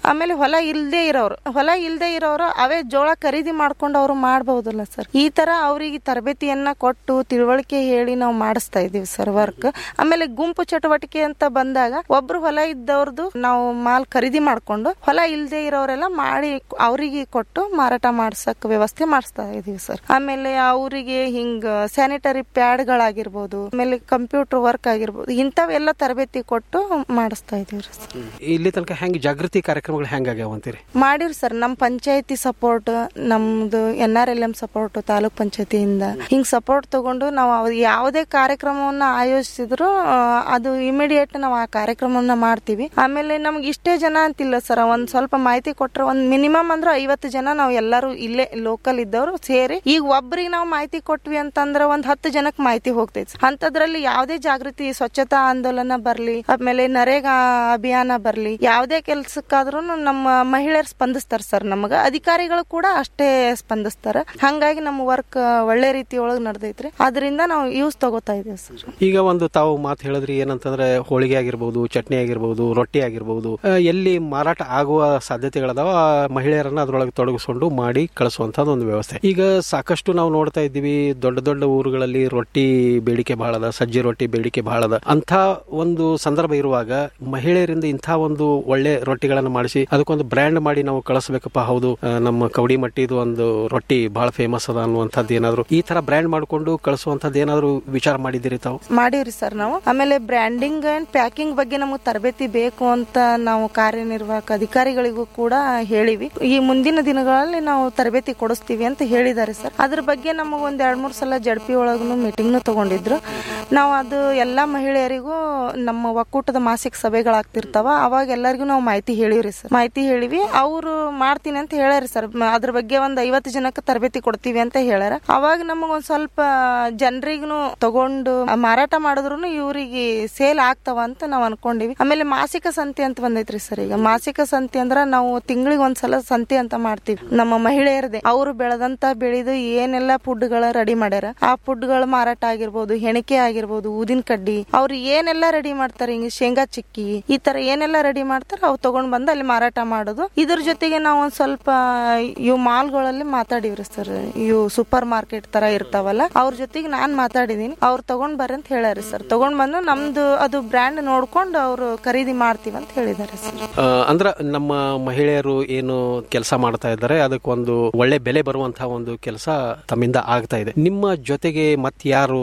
ಆಮೇಲೆ ಹೊಲ ಇಲ್ದೇ ಇರೋರು ಹೊಲ ಇಲ್ದೇ ಇರೋರು ಅವೇ ಜೋಳ ಖರೀದಿ ಮಾಡ್ಕೊಂಡು ಅವ್ರು ಮಾಡ್ಬಹುದಲ್ಲ ಸರ್ ಈ ತರ ಅವರಿಗೆ ತರಬೇತಿಯನ್ನ ಕೊಟ್ಟು ತಿಳುವಳಿಕೆ ಹೇಳಿ ನಾವು ಮಾಡಿಸ್ತಾ ಇದೀವಿ ಸರ್ ವರ್ಕ್ ಆಮೇಲೆ ಗುಂಪು ಚಟುವಟಿಕೆ ಅಂತ ಬಂದಾಗ ಒಬ್ರು ಹೊಲ ಇದ್ದವ್ರದ್ದು ನಾವು ಮಾಲ್ ಖರೀದಿ ಮಾಡ್ಕೊಂಡು ಹೊಲ ಇಲ್ದೇ ಇರೋರೆಲ್ಲ ಮಾಡಿ ಅವರಿಗೆ ಕೊಟ್ಟು ಮಾರಾಟ ಮಾಡ್ಸಕ್ ವ್ಯವಸ್ಥೆ ಮಾಡಿಸ್ತಾ ಇದೀವಿ ಸರ್ ಆಮೇಲೆ ಅವರಿಗೆ ಹಿಂಗ ಸ್ಯಾನಿಟರಿ ಪ್ಯಾಡ್ಗಳಾಗಿರ್ಬೋದು ಆಮೇಲೆ ಕಂಪ್ಯೂಟರ್ ವರ್ಕ್ ಆಗಿರ್ಬೋದು ಇಂಥವೆಲ್ಲ ತರಬೇತಿ ಕೊಟ್ಟು ಮಾಡಿಸ್ತಾ ಇದೀವಿ ರೀ ಸರ್ ಇಲ್ಲಿ ತನಕ ಹೆಂಗ್ ಜಾಗೃತಿ ಕಾರ್ಯಕ್ರಮಗಳು ಹೆಂಗಾಗ್ಯಾವ ಅಂತೀರಿ ಮಾಡಿರಿ ಸರ್ ನಮ್ಮ ಪಂಚಾಯತಿ ಸಪೋರ್ಟ್ ನಮ್ದು N R L M support taluk ಪಂಚಾಯತಿಯಿಂದ ಹಿಂಗ್ ಸಪೋರ್ಟ್ ತಗೊಂಡು ನಾವು ಅವ್- ಯಾವುದೇ ಕಾರ್ಯಕ್ರಮವನ್ನ ಆಯೋಜಿಸಿದ್ರು ಆ, ಅದು ಇಮಿಡಿಯೇಟ್ ನಾವು ಆ ಕಾರ್ಯಕ್ರಮವನ್ನ ಮಾಡ್ತೀವಿ ಆಮೇಲೆ ನಮ್ಗೆ ಇಷ್ಟೇ ಜನ ಅಂತಿಲ್ಲ ಸರ್ ಒಂದ್ ಸ್ವಲ್ಪ ಮಾಹಿತಿ ಕೊಟ್ರೆ ಒಂದ್ ಮಿನಿಮಮ್ ಅಂದ್ರೆ ಐವತ್ತು ಜನ ನಾವು ಎಲ್ಲರೂ ಇಲ್ಲೇ ಲೋಕಲ್ ಇದ್ದವರು ಸೇರಿ ಈಗ ಒಬ್ರಿಗೆ ನಾವು ಮಾಹಿತಿ ಕೊಟ್ವಿ ಅಂತಂದ್ರೆ ಒಂದ್ ಹತ್ತು ಜನಕ್ಕೆ ಮಾಹಿತಿ ಹೋಗ್ತೈತಿ ಅಂತದ್ರಲ್ಲಿ ಯಾವುದೇ ಜಾಗೃತಿ ಸ್ವಚ್ಛತಾ ಆಂದೋಲನ ಬರ್ಲಿ ಆಮೇಲೆ ನರೇಗಾ ಅಭಿಯಾನ ಬರ್ಲಿ ಯಾವುದೇ ಕೆಲ್ಸಕ್ಕಾದ್ರೂ ನಮ್ಮ ಮಹಿಳೆಯರು ಸ್ಪಂದಿಸ್ತಾರ ಸರ್ ನಮಗ ಅಧಿಕಾರಿಗಳು ಕೂಡ ಅಷ್ಟೇ ಸ್ಪಂದಿಸ್ತಾರ ಹಂಗಾಗಿ ನಮ್ಮ ವರ್ಕ್ ಒಳ್ಳೆ ರೀತಿ ಒಳಗ್ ನಡೆದೈತ್ರಿ ಅದರಿಂದ ನಾವು ಯೂಸ್ ತಗೋತಾ ಇದೀವಿ ಸರ್ ಈಗ ಒಂದು ತಾವು ಮಾತು ಹೇಳಿದ್ರಿ ಏನಂತಂದ್ರೆ ಹೋಳಿಗೆ ಆಗಿರ್ಬೋದು ಚಟ್ನಿ ಆಗಿರ್ಬೋದು ರೊಟ್ಟಿ ಆಗಿರ್ಬೋದು ಆ, ಎಲ್ಲಿ ಮಾರಾಟ ಆಗುವ ಸಾಧ್ಯತೆಗಳದಾವ ಆ ಮಹಿಳೆಯರನ್ನ ಅದ್ರೊಳಗೆ ತೊಡಗಿಸ್ಕೊಂಡು ಮಾಡಿ ಕಳಿಸುವಂತದ್ದು ಒಂದು ವ್ಯವಸ್ಥೆ ಈಗ ಸಾಕಷ್ಟು ನಾವು ನೋಡ್ತಾ ಇದ್ದೀವಿ ದೊಡ್ಡ ದೊಡ್ಡ ಊರುಗಳಲ್ಲಿ ರೊಟ್ಟಿ ಬೇಡಿಕೆ ಬಹಳ ಅದ ಸಜ್ಜಿ ರೊಟ್ಟಿ ಬೇಡಿಕೆ ಬಹಳ ಅದ ಅಂತ ಒಂದು ಸಂದರ್ಭ ಇರುವಾಗ ಮಹಿಳೆಯರಿಂದ ಇಂಥ ಒಂದು ಒಳ್ಳೆ ರೊಟ್ಟಿಗಳನ್ನು ಮಾಡಿಸಿ ಅದಕ್ಕೊಂದು ಬ್ರ್ಯಾಂಡ್ ಮಾಡಿ ನಾವು ಕಳಿಸ್ಬೇಕಪ್ಪ ಹೌದು ಆ, ನಮ್ಮ ಕವಡಿ ಮಟ್ಟಿದು ಒಂದು ರೊಟ್ಟಿ ಬಹಳ ಫೇಮಸ್ ಅದ ಅನ್ನುವಂಥದ್ದು ಏನಾದ್ರು ಈ ತರ ಬ್ರ್ಯಾಂಡ್ ಮಾಡಿಕೊಂಡು ಕಳಿಸುವಂತದ್ದು ಏನಾದ್ರು ವಿಚಾರ ಮಾಡಿದಿರಿ ತಾವು ಮಾಡೀವ್ರಿ ಸರ್ ನಾವು ಆಮೇಲೆ ಬ್ರ್ಯಾಂಡಿಂಗ್ ಅಂಡ್ ಪ್ಯಾಕಿಂಗ್ ಬಗ್ಗೆ ನಮಗೆ ತರಬೇತಿ ಬೇಕು ಅಂತ ನಾವು ಕಾರ್ಯನಿರ್ವಾಹಕ ಅಧಿಕಾರಿಗಳಿಗೂ ಕೂಡ ಹೇಳಿವಿ ಈ ಮುಂದಿನ ದಿನಗಳಲ್ಲಿ ನಾವು ತರಬೇತಿ ಕೊಡಿಸ್ತೀವಿ ಅಂತ ಹೇಳಿದ್ದಾರೆ ಸರ್ ಅದ್ರ ಬಗ್ಗೆ ನಮಗೆ ಒಂದ್ ಎರಡ್ ಮೂರ್ ಸಲ ಜಡ್ಪಿ ಒಳಗೂ ಮೀಟಿಂಗ್ ತಗೊಂಡಿದ್ರು ನಾವು ಅದು ಎಲ್ಲಾ ಮಹಿಳೆಯರಿಗೂ ನಮ್ಮ ಒಕ್ಕೂಟದ ಮಾಸಿಕ ಸಭೆಗಳಾಗ್ತಿರ್ತಾವ ಅವಾಗ ಎಲ್ಲರಿಗೂ ನಾವು ಮಾಹಿತಿ ಹೇಳಿವ್ರಿ ಸರ್ ಮಾಹಿತಿ ಹೇಳಿವಿ ಅವರು ಮಾಡ್ತೀನಿ ಅಂತ ಹೇಳ್ಯಾರಿ ಸರ್ ಮ- ಅದ್ರ ಬಗ್ಗೆ ಒಂದ್ ಐವತ್ತು ಜನಕ್ಕೆ ತರಬೇತಿ ಕೊಡ್ತೀವಿ ಅಂತ ಹೇಳ್ಯಾರ ಅವಾಗ ನಮಗ್ ಒಂದ್ ಸ್ವಲ್ಪ ಜನರಿಗೂ ತಗೊಂಡು ಮಾರಾಟ ಮಾಡಿದ್ರು ಇವ್ರಿಗೆ ಸೇಲ್ ಆಗ್ತಾವ ಅಂತ ನಾವ್ ಅನ್ಕೊಂಡಿವಿ ಆಮೇಲೆ ಮಾಸಿಕ ಸಂತೆ ಅಂತ ಬಂದೈತ್ರಿ ಸರ್ ಈಗ ಮಾಸಿಕ ಸಂತೆ ಅಂದ್ರ ನಾವು ತಿಂಗಳಿಗೆ ಒಂದ್ಸಲ ಸಂತೆ ಅಂತ ಮಾಡ್ತೀವಿ ನಮ್ಮ ಮಹಿಳೆಯರದೇ ಅವರು ಬೆಳೆದಂತ ಬೆಳೆದು ಏನೆಲ್ಲ ಫುಡ್ ಗಳ ರೆಡಿ ಮಾಡ್ಯಾರ ಆ ಫುಡ್ ಗಳ ಮಾರಾಟ ಆಗಿರ್ಬೋದು ಹೆಣಿಕೆ ಆಗಿರ್ಬೋದು ಊದಿನ ಕಡ್ಡಿ ಅವ್ರು ಏನೆಲ್ಲ ರೆಡಿ ಮಾಡ್ತಾರೆ ಹಿಂಗ ಶೇಂಗಾ ಚಿಕ್ಕಿ ಈ ತರ ಏನೆಲ್ಲ ರೆಡಿ ಮಾಡ್ತಾರೆ ಅವು ತಗೊಂಡ್ ಬಂದು ಅಲ್ಲಿ ಮಾರಾಟ ಮಾಡೋದು ಇದ್ರ ಜೊತೆಗೆ ನಾವು ಒಂದ್ ಸ್ವಲ್ಪ ಇವು ಮಾಲ್ಗಳಲ್ಲಿ ಮಾತಾಡಿವ್ರಿ ಸರ್ ಇವು ಸೂಪರ್ ಮಾರ್ಕೆಟ್ ತರ ಇರ್ತಾವಲ್ಲ ಅವ್ರ ಜೊತೆಗೆ ನಾನ್ ಮಾತಾಡಿದೀನಿ ಅವ್ರು ತಗೊಂಡ್ ಬರ್ರಿ ಅಂತ ಹೇಳ್ಯಾರಿ ಸರ್ ತಗೊಂಡ್ ಬಂದು ನಮ್ದು ಅದು ಬ್ರ್ಯಾಂಡ್ ನೋಡ್ಕೊಂಡು ಅವ್ರು ಖರೀದಿ ಮಾಡ್ತೀವಿ ಅಂತ ಹೇಳಿದ್ದಾರೆ ಸರ್ ಆ, ಅಂದ್ರ ನಮ್ಮ ಮಹಿಳೆಯರು ಏನು ಕೆಲಸ ಮಾಡ್ತಾ ಇದ್ದಾರೆ ಅದಕ್ಕೊಂದು ಒಳ್ಳೆ ಬೆಲೆ ಬರುವಂತಹ ಒಂದು ಕೆಲಸ ತಮ್ಮಿಂದ ಆಗ್ತಾ ಇದೆ ನಿಮ್ಮ ಜೊತೆಗೆ ಮತ್ ಯಾರು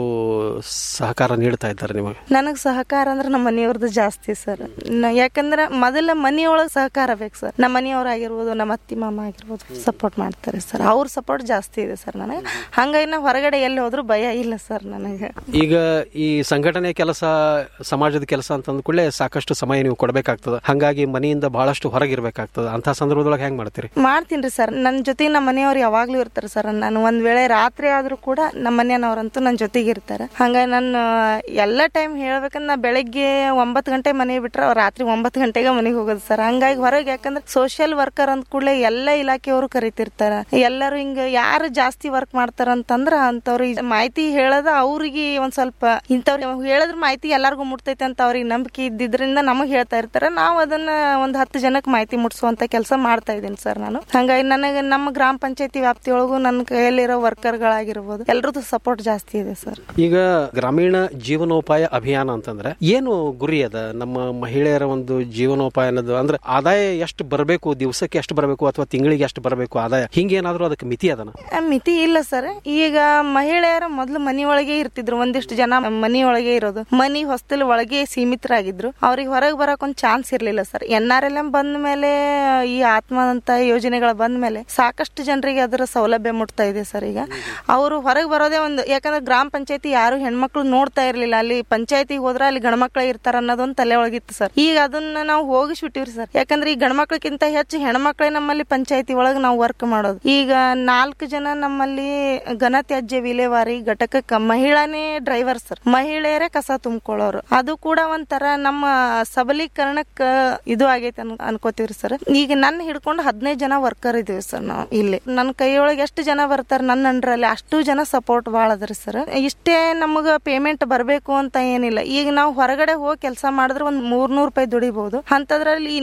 ಸಹಕಾರ ನೀಡ್ತಾ ಇದ್ದಾರೆ ನಿಮಗೆ ನನಗ್ ಸಹಕಾರ ಅಂದ್ರೆ ನಮ್ಮ ಮನೆಯವ್ರದ್ದು ಜಾಸ್ತಿ ಸರ್ ನ- ಯಾಕಂದ್ರೆ ಮೊದಲ ಮನೆಯೊಳಗ್ ಸಹಕಾರ ಬೇಕು ಸರ್ ನಮ್ಮ ಮನೆಯವ್ರು ಆಗಿರ್ಬೋದು ನಮ್ಮ ಅತ್ತಿ ಮಾಮ ಆಗಿರ್ಬೋದು ಸಪೋರ್ಟ್ ಮಾಡ್ತಾರೆ ಸರ್ ಅವ್ರ ಸಪೋರ್ಟ್ ಜಾಸ್ತಿ ಇದೆ ಸರ್ ನನಗೆ ಹಂಗಾಗಿ ನಾ ಹೊರಗಡೆ ಎಲ್ಲಿ ಹೋದ್ರು ಭಯ ಇಲ್ಲ ಸರ್ ನನಗೆ ಈಗ ಈ ಸಂಘಟನೆ ಕೆಲಸ ಸಮಾಜದ ಕೆಲಸ ಅಂತ ಅಂದ್ಕೂಡಲೇ ಸಾಕಷ್ಟು ಸಮಯ ನೀವು ಕೊಡಬೇಕಾಗ್ತದೆ ಹಂಗಾಗಿ ಮನೆಯಿಂದ ಬಹಳಷ್ಟು ಹೊರಗಿರ್ಬೇಕಾಗ್ತದೆ ಅಂತ ಸಂದರ್ಭದೊಳಗೆ ಹೆಂಗ್ ಮಾಡ್ತೀರಿ ಮಾಡ್ತೀನಿ ಸರ್ ನನ್ನ ಜೊತೆಗೆ ನಮ್ಮ ಮನೆಯವ್ರು ಯಾವಾಗ್ಲೂ ಇರ್ತಾರೆ ಸರ್ ನಾನು ಒಂದ್ ವೇಳೆ ರಾತ್ರಿ ಆದ್ರೂ ಕೂಡ ನಮ್ಮ ಮನೆಯವ್ರಂತೂ ನನ್ನ ಜೊತೆಗೆ ಇರ್ತಾರೆ ಹಂಗಾಗಿ ನಾನು ಎಲ್ಲ ಟೈಮ್ ಹೇಳ್ಬೇಕಂದ್ರೆ ನಾ ಬೆಳಗ್ಗೆ ಒಂಬತ್ತು ಗಂಟೆ ಮನೆ ಬಿಟ್ರೆ ಅವ್ರು ರಾತ್ರಿ ಒಂಬತ್ತು ಗಂಟೆಗೆ ಮನೆಗೆ ಹೋಗೋದು ಸರ್ ಹಂಗಾಗಿ ಹೊರಗೆ ಯಾಕಂದ್ರೆ ಸೋಷಿಯಲ್ ವರ್ಕರ್ ಅಂದ ಕೂಡಲೇ ಎಲ್ಲ ಇಲಾಖೆಯವರು ಕರಿತಿರ್ತಾರ ಎಲ್ಲರೂ ಹಿಂಗ ಯಾರು ಜಾಸ್ತಿ ವರ್ಕ್ ಮಾಡ್ತಾರ ಅಂತಂದ್ರ ಅಂತವ್ರಿಗೆ ಮಾಹಿತಿ ಹೇಳೋದ ಅವ್ರಿಗೆ ಒಂದ್ ಸ್ವಲ್ಪ ಇಂಥವ್ರಿಗೆ ಹೇಳಿದ್ರ ಮಾಹಿತಿ ಎಲ್ಲಾರ್ಗು ಮುಟ್ತೈತೆ ಅಂತ ಅವ್ರಿಗೆ ನಂಬಿಕೆ ಇದ್ದಿದ್ರಿಂದ ನಮಗ್ ಹೇಳ್ತಾ ಇರ್ತಾರ ನಾವು ಅದನ್ನ ಒಂದ್ ಹತ್ತು ಜನಕ್ಕೆ ಮಾಹಿತಿ ಮುಟ್ಸುವಂತ ಕೆಲಸ ಮಾಡ್ತಾ ಇದ್ದೀನಿ ಸರ್ ನಾನು ಹಂಗಾಗಿ ನನಗೆ ನಮ್ಮ ಗ್ರಾಮ ಪಂಚಾಯತಿ ವ್ಯಾಪ್ತಿಯೊಳಗು ನನ್ನ ಕೈಯಲ್ಲಿರೋ ವರ್ಕರ್ಗಳಾಗಿರ್ಬೋದು ಎಲ್ರದ್ದು ಸಪೋರ್ಟ್ ಜಾಸ್ತಿ ಇದೆ ಸರ್ ಈಗ ಗ್ರಾಮೀಣ ಜೀವನೋಪಾಯ ಅಭಿಯಾನ ಅಂತಂದ್ರೆ ಏನು ಗುರಿ ಅದ ನಮ್ಮ ಮಹಿಳೆಯರ ಒಂದು ಜೀವನೋಪಾಯ ಅನ್ನೋದು ಅಂದ್ರೆ ಆದಾಯ ಎಷ್ಟು ಬರಬೇಕು ದಿವಸಕ್ಕೆ ಎಷ್ಟು ಬರಬೇಕು ಅಥವಾ ತಿಂಗಳಿಗೆ ಎಷ್ಟು ಬರಬೇಕು ಆದಾಯ ಹಿಂಗೇನಾದ್ರೂ ಅದಕ್ಕೆ ಮಿತಿ ಅದನ ಆ, ಮಿತಿ ಇಲ್ಲ ಸರ್ ಈಗ ಮಹಿಳೆಯರ ಮೊದ್ಲು ಮನಿಯೊಳಗೆ ಇರ್ತಿದ್ರು ಒಂದಿಷ್ಟು ಜನ ಮನಿಯೊಳಗೆ ಇರೋದು ಮನಿ ಹೊಸ್ತಲ್ ಒಳಗೆ ಸೀಮಿತರಾಗಿದ್ರು ಅವ್ರಿಗೆ ಹೊರಗೆ ಬರಕ್ ಒಂದ್ ಚಾನ್ಸ್ ಇರ್ಲಿಲ್ಲ sir N R L M ಬಂದ ಮೇಲೆ ಈ ಆತ್ಮ ಅಂತ ಯೋಜನೆಗಳು ಬಂದ ಮೇಲೆ ಸಾಕಷ್ಟು ಜನರಿಗೆ ಅದರ ಸೌಲಭ್ಯ ಮುಟ್ತಾ ಇದೆ ಸರ್ ಈಗ ಅವರು ಹೊರಗೆ ಬರೋದೇ ಒಂದು ಯಾಕಂದ್ರೆ ಗ್ರಾಮ ಪಂಚಾಯತಿ ಯಾರು ಹೆಣ್ಮಕ್ಳು ನೋಡ್ತಾ ಇರ್ಲಿಲ್ಲ ಅಲ್ಲಿ ಪಂಚಾಯತಿಗೆ ಹೋದ್ರೆ ಅಲ್ಲಿ ಗಣಮಕ್ಳ ಇರ್ತಾರ ಅನ್ನೋದೊಂದು ತಲೆ ಒಳಗಿತ್ತು ಸರ್ ಈಗ ಅದನ್ನ ನಾವು ಹೋಗಿಸ್ಬಿಟ್ಟಿವ್ರಿ ಸರ್ ಯಾಕಂದ್ರೆ ಈ ಗಣಮಕ್ಳಕ್ಕಿಂತ ಹೆಚ್ಚು ಹೆಣ್ಮಕ್ಳೇ ನಮ್ಮಲ್ಲಿ ಪಂಚಾಯತಿ ಒಳಗೆ ನಾವು ವರ್ಕ್ ಮಾಡೋದು ಈಗ ನಾಲ್ಕು ಜನ ನಮ್ಮಲ್ಲಿ ಘನತ್ಯಾಜ್ಯ ವಿಲೇವಾರಿ ಘಟಕಕ್ಕೆ ಮಹಿಳಾನೇ ಡ್ರೈವರ್ ಸರ್ ಮಹಿಳೆಯರೇ ಕಸ ತುಂಬಿಕೊಳ್ಳೋರು ಅದು ಕೂಡ ಒಂಥರ ನಮ್ಮ ಸಬಲೀಕರಣಕ್ಕ ಇದು ಆಗೈತೆ ಅನ್ ಅನ್ಕೋತೀವ್ರಿ ಸರ್ ಈಗ ನನ್ನ ಹಿಡ್ಕೊಂಡು ಹದಿನೈದು ಜನ ವರ್ಕರ್ ಇದೀವಿ ಸರ್ ನಾವು ಇಲ್ಲಿ ನನ್ನ ಕೈಯೊಳಗೆ ಎಷ್ಟು ಜನ ಬರ್ತಾರೆ ನನ್ನ ಅಂಡ್ರಲ್ಲಿ ಅಷ್ಟು ಜನ ಸಪೋರ್ಟ್ ಭಾಳ ಅದ್ರಿ ಸರ್ ಇಷ್ಟೇ ನಮಗ ಪೇಮೆಂಟ್ ಬರಬೇಕು ಅಂತ ಏನಿಲ್ಲ ಈಗ ನಾವು ಹೊರಗಡೆ ಹೋಗಿ ಕೆಲಸ ಮಾಡಿದ್ರೆ ಒಂದ್ ಮೂರ್ನೂರು ರೂಪಾಯಿ ದುಡಿಬಹುದು ಅಂತದ್ರಲ್ಲಿ ನಾವ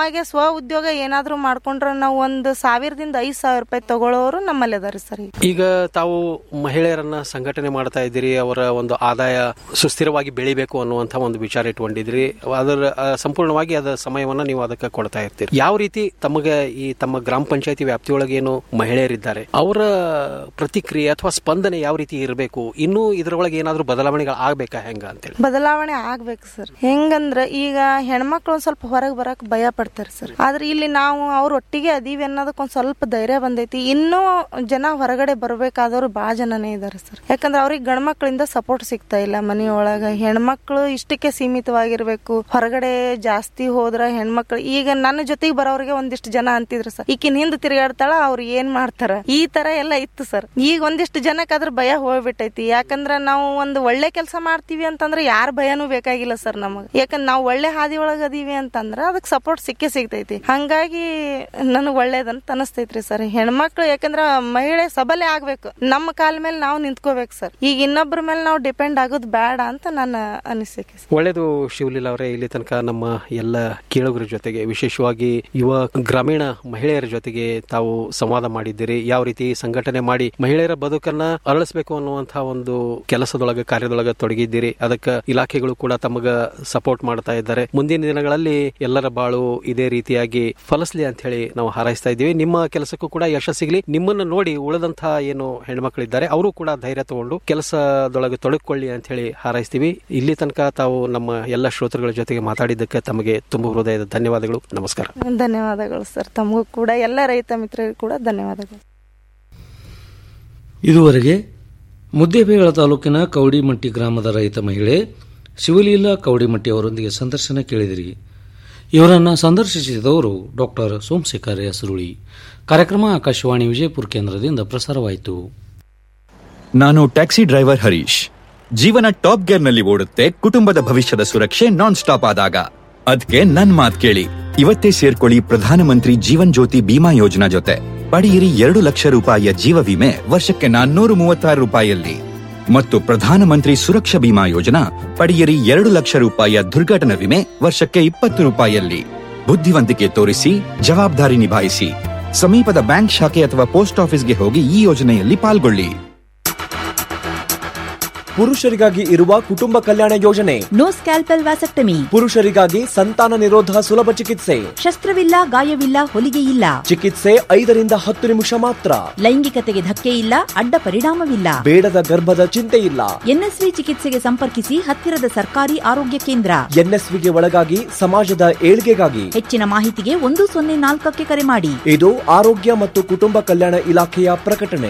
ನಾವಾಗೆ ಸ್ವ ಉದ್ಯೋಗ ಏನಾದ್ರೂ ಮಾಡ್ಕೊಂಡ್ರೆ ನಾವು ಒಂದು ಸಾವಿರದಿಂದ ಐದ್ ಸಾವಿರ ರೂಪಾಯಿ ತಗೊಳ್ಳೋರು ನಮ್ಮಲ್ಲಿ ಅದಾರಿ ಸರ್ ಈಗ. ಈಗ ತಾವು ಮಹಿಳೆಯರನ್ನ ಸಂಘಟನೆ ಮಾಡ್ತಾ ಇದ್ದೀರಿ ಅವರ ಒಂದು ಆದಾಯ ಸುಸ್ಥಿರವಾಗಿ ಬೆಳಿಬೇಕು ಅನ್ನುವಂತ ಒಂದು ವಿಚಾರ ಇಟ್ಕೊಂಡಿದ್ರಿ ಅದರ ಆ, ಸಂಪೂರ್ಣವಾಗಿ ಅದರ ಸಮಯವನ್ನ ನೀವು ಅದಕ್ಕೆ ಕೊಡ್ತಾ ಇರ್ತೀರಿ ಯಾವ ರೀತಿ ತಮಗೆ ಈ ತಮ್ಮ ಗ್ರಾಮ ಪಂಚಾಯತಿ ವ್ಯಾಪ್ತಿಯೊಳಗೆ ಏನು ಮಹಿಳೆಯರಿದ್ದಾರೆ ಅವರ ಪ್ರತಿಕ್ರಿಯೆ ಅಥವಾ ಸ್ಪಂದನೆ ಯಾವ ರೀತಿ ಇರಬೇಕು ಇನ್ನೂ ಇದರೊಳಗೆ ಏನಾದರೂ ಬದಲಾವಣೆಗಳು ಆಗ್ಬೇಕಾ ಹೆಂಗ ಅಂತೇಳಿ ಬದಲಾವಣೆ ಆಗ್ಬೇಕು ಸರ್ ಹೆಂಗಂದ್ರ ಈಗ ಹೆಣ್ಮಕ್ಳು ಒಂದ್ ಸ್ವಲ್ಪ ಹೊರಗೆ ಬರಕ್ ಭಯ ಪಡ್ತಾರೆ ಸರ್ ಆದ್ರೆ ಇಲ್ಲಿ ನಾವು ಅವ್ರ ಒಟ್ಟಿಗೆ ಅದೀವಿ ಅನ್ನೋದಕ್ಕೆ ಒಂದ್ ಸ್ವಲ್ಪ ಧೈರ್ಯ ಬಂದೈತಿ ಇನ್ನೂ ಜನ ಹೊರಗಡೆ ಬರ್ಬೇಕಾದವ್ರು ಬಾಳ ಜನನೇ ಇದಾರೆ ಸರ್ ಯಾಕಂದ್ರೆ ಅವ್ರಿಗೆ ಗಂಡ್ಮಕ್ಳಿಂದ ಸಪೋರ್ಟ್ ಸಿಗ್ತಾ ಇಲ್ಲ ಮನೆಯೊಳಗ ಹೆಣ್ಮಕ್ಳು ಇಷ್ಟಕ್ಕೆ ಸೀಮಿತವಾಗಿರ್ಬೇಕು ಹೊರಗಡೆ ಜಾಸ್ತಿ ಹೋದ್ರ ಹೆಣ್ಮಕ್ಳು ಈಗ ನನ್ನ ಜೊತೆಗೆ ಬರೋರಿಗೆ ಒಂದಿಷ್ಟು ಜನ ಅಂತಿದ್ರು ಸರ್ ಈಕಿನ ಹಿಂದ್ ತಿರುಗಾಡ್ತಾಳ ಅವ್ರು ಏನ್ ಮಾಡ್ತಾರ ಈ ತರ ಎಲ್ಲ ಇತ್ತು ಸರ್ ಈಗ ಒಂದಿಷ್ಟು ಜನಕ್ಕೆ ಅದ್ರ ಭಯ ಹೋಗ್ಬಿಟ್ಟೈತಿ ಯಾಕಂದ್ರ ನಾವು ಒಂದು ಒಳ್ಳೆ ಕೆಲಸ ಮಾಡ್ತೀವಿ ಅಂತಂದ್ರೆ ಯಾರ ಭಯನೂ ಬೇಕಾಗಿಲ್ಲ ಸರ್ ನಮಗ್ ಯಾಕಂದ್ರೆ ನಾವು ಒಳ್ಳೆ ಹಾದಿ ಒಳಗ ಅದೀವಿ ಅಂತಂದ್ರ ಅದಕ್ಕೆ ಸಪೋರ್ಟ್ ಸಿಕ್ಕೇ ಸಿಗ್ತೈತಿ ಹಂಗಾಗಿ ನನಗ್ ಒಳ್ಳೇದಂತ ಅನಸ್ತೈತ್ರಿ ಸರ್ ಹೆಣ್ಮಕ್ಳು ಯಾಕಂದ್ರ ಮಹಿಳೆ ಸಬಲೆ ಆಗ್ಬೇಕು ನಮ್ಮ ಕಾಲ ಮೇಲೆ ನಾವು ನಿಂತ್ಕೋಬೇಕು ಸರ್ ಈಗ ಇನ್ನೊಬ್ಬರ ಮೇಲೆ ನಾವು ಡಿಪೆಂಡ್ ಆಗೋದು ಬೇಡ ಅಂತ ನನ್ನ ಅನಿಸಿಕೆ ಒಳ್ಳೇದು ಶಿವಲೀಲ ಅವರೇ ಇಲ್ಲಿ ತನಕ ನಮ್ಮ ಎಲ್ಲ ಕೇಳುಗರ ಜೊತೆಗೆ ವಿಶೇಷವಾಗಿ ಯುವ ಗ್ರಾಮೀಣ ಮಹಿಳೆಯರ ಜೊತೆಗೆ ತಾವು ಸಂವಾದ ಮಾಡಿದ್ದೀರಿ ಯಾವ ರೀತಿ ಸಂಘಟನೆ ಮಾಡಿ ಮಹಿಳೆಯರ ಬದುಕನ್ನ ಅರಳಿಸಬೇಕು ಅನ್ನುವಂತಹ ಒಂದು ಕೆಲಸದೊಳಗೆ ಕಾರ್ಯದೊಳಗೆ ತೊಡಗಿದ್ದೀರಿ ಅದಕ್ಕೆ ಇಲಾಖೆಗಳು ಕೂಡ ತಮಗ ಸಪೋರ್ಟ್ ಮಾಡ್ತಾ ಇದ್ದಾರೆ ಮುಂದಿನ ದಿನಗಳಲ್ಲಿ ಎಲ್ಲರ ಬಾಳು ಇದೇ ರೀತಿಯಾಗಿ ಫಲಿಸ್ಲಿ ಅಂತ ಹೇಳಿ ನಾವು ಹಾರೈಸ್ತಾ ಇದ್ದೀವಿ ನಿಮ್ಮ ಕೆಲಸಕ್ಕೂ ಕೂಡ ಯಶಸ್ಸು ಸಿಗ್ಲಿ ನಿಮ್ಮನ್ನ ನೋಡಿ ಉಳಿದಂತಹ ಏನು ಹೆಣ್ಮಕ್ಳಿದ್ದಾರೆ ಅವರು ಕೂಡ ಧೈರ್ಯ ತಗೊಂಡು ಕೆಲಸದೊಳಗೆ ತೊಡಗಿಕೊಳ್ಳಿ ಅಂತ ಹೇಳಿ ಹಾರೈಸ್ತೀವಿ ಇಲ್ಲಿ ತನಕ ತಾವು ನಮ್ಮ ಎಲ್ಲ ಶ್ರೋತೃಗಳ ಜೊತೆಗೆ ಮಾತಾಡಿದ್ದಕ್ಕೆ ತಮಗೆ ತುಂಬ ಹೃದಯದ ಧನ್ಯವಾದಗಳು ನಮಸ್ಕಾರ ಧನ್ಯವಾದಗಳು ಸರ್ ತಮಗೂ ಕೂಡ ಎಲ್ಲ ರೈತ ಮಿತ್ರರಿಗೂ ಕೂಡ ಧನ್ಯವಾದಗಳು ಇದುವರೆಗೆ ಮುದ್ದೇಬೇಳ ತಾಲೂಕಿನ ಕೌಡಿಮಟ್ಟಿ ಗ್ರಾಮದ ರೈತ ಮಹಿಳೆ ಶಿವಲೀಲಾ ಕೌಡಿಮಟ್ಟಿ ಅವರೊಂದಿಗೆ ಸಂದರ್ಶನ ಕೇಳಿದಿರಿ ಇವರನ್ನು ಸಂದರ್ಶಿಸಿದವರು ಡಾಕ್ಟರ್ ಸೋಮಶೇಖರ್ ಹೆಸರುಳಿ ಕಾರ್ಯಕ್ರಮ ಆಕಾಶವಾಣಿ ವಿಜಯಪುರ ಕೇಂದ್ರದಿಂದ ಪ್ರಸಾರವಾಯಿತು ನಾನು ಟ್ಯಾಕ್ಸಿ ಡ್ರೈವರ್ ಹರೀಶ್ ಜೀವನ ಟಾಪ್ ಗೇರ್ನಲ್ಲಿ ಓಡುತ್ತೆ ಕುಟುಂಬದ ಭವಿಷ್ಯದ ಸುರಕ್ಷೆ ನಾನ್ ಸ್ಟಾಪ್ ಆದಾಗ ಅದಕ್ಕೆ ನನ್ ಮಾತ್ ಕೇಳಿ ಇವತ್ತೇ ಸೇರ್ಕೊಳ್ಳಿ ಪ್ರಧಾನಮಂತ್ರಿ ಜೀವನ್ ಜ್ಯೋತಿ ಬಿಮಾ ಯೋಜನಾ ಜೊತೆ ಪಡೆಯಿರಿ ಎರಡು ಲಕ್ಷ ರೂಪಾಯಿಯ ಜೀವ ವಿಮೆ ವರ್ಷಕ್ಕೆ ನಾನ್ನೂರು ಮೂವತ್ತಾರು ರೂಪಾಯಿಯಲ್ಲಿ ಮತ್ತು ಪ್ರಧಾನಮಂತ್ರಿ ಸುರಕ್ಷಾ ಬಿಮಾ ಯೋಜನಾ ಪಡೆಯಿರಿ ಎರಡು ಲಕ್ಷ ರೂಪಾಯಿಯ ದುರ್ಘಟನಾ ವಿಮೆ ವರ್ಷಕ್ಕೆ ಇಪ್ಪತ್ತು ರೂಪಾಯಿಯಲ್ಲಿ ಬುದ್ಧಿವಂತಿಕೆ ತೋರಿಸಿ ಜವಾಬ್ದಾರಿ ನಿಭಾಯಿಸಿ ಸಮೀಪದ ಬ್ಯಾಂಕ್ ಶಾಖೆ ಅಥವಾ ಪೋಸ್ಟ್ ಆಫೀಸ್ಗೆ ಹೋಗಿ ಈ ಯೋಜನೆಯಲ್ಲಿ ಪಾಲ್ಗೊಳ್ಳಿ ಪುರುಷರಿಗಾಗಿ ಇರುವ ಕುಟುಂಬ ಕಲ್ಯಾಣ ಯೋಜನೆ ನೋ ಸ್ಕ್ಯಾಲ್ಪೆಲ್ ವ್ಯಾಸಕ್ಟಮಿ ಪುರುಷರಿಗಾಗಿ ಸಂತಾನ ನಿರೋಧ ಸುಲಭ ಚಿಕಿತ್ಸೆ ಶಸ್ತ್ರವಿಲ್ಲ ಗಾಯವಿಲ್ಲ ಹೊಲಿಗೆ ಇಲ್ಲ ಚಿಕಿತ್ಸೆ ಐದರಿಂದ ಹತ್ತು ನಿಮಿಷ ಮಾತ್ರ ಲೈಂಗಿಕತೆಗೆ ಧಕ್ಕೆ ಇಲ್ಲ ಅಡ್ಡ ಪರಿಣಾಮವಿಲ್ಲ ಬೇಡದ ಗರ್ಭದ ಚಿಂತೆ ಇಲ್ಲ ಎನ್ಎಸ್ವಿ ಚಿಕಿತ್ಸೆಗೆ ಸಂಪರ್ಕಿಸಿ ಹತ್ತಿರದ ಸರ್ಕಾರಿ ಆರೋಗ್ಯ ಕೇಂದ್ರ ಎನ್ಎಸ್ವಿಗೆ ಒಳಗಾಗಿ ಸಮಾಜದ ಏಳ್ಗೆಗಾಗಿ ಹೆಚ್ಚಿನ ಮಾಹಿತಿಗೆ ಒಂದು ಸೊನ್ನೆ ನಾಲ್ಕಕ್ಕೆ ಕರೆ ಮಾಡಿ ಇದು ಆರೋಗ್ಯ ಮತ್ತು ಕುಟುಂಬ ಕಲ್ಯಾಣ ಇಲಾಖೆಯ ಪ್ರಕಟಣೆ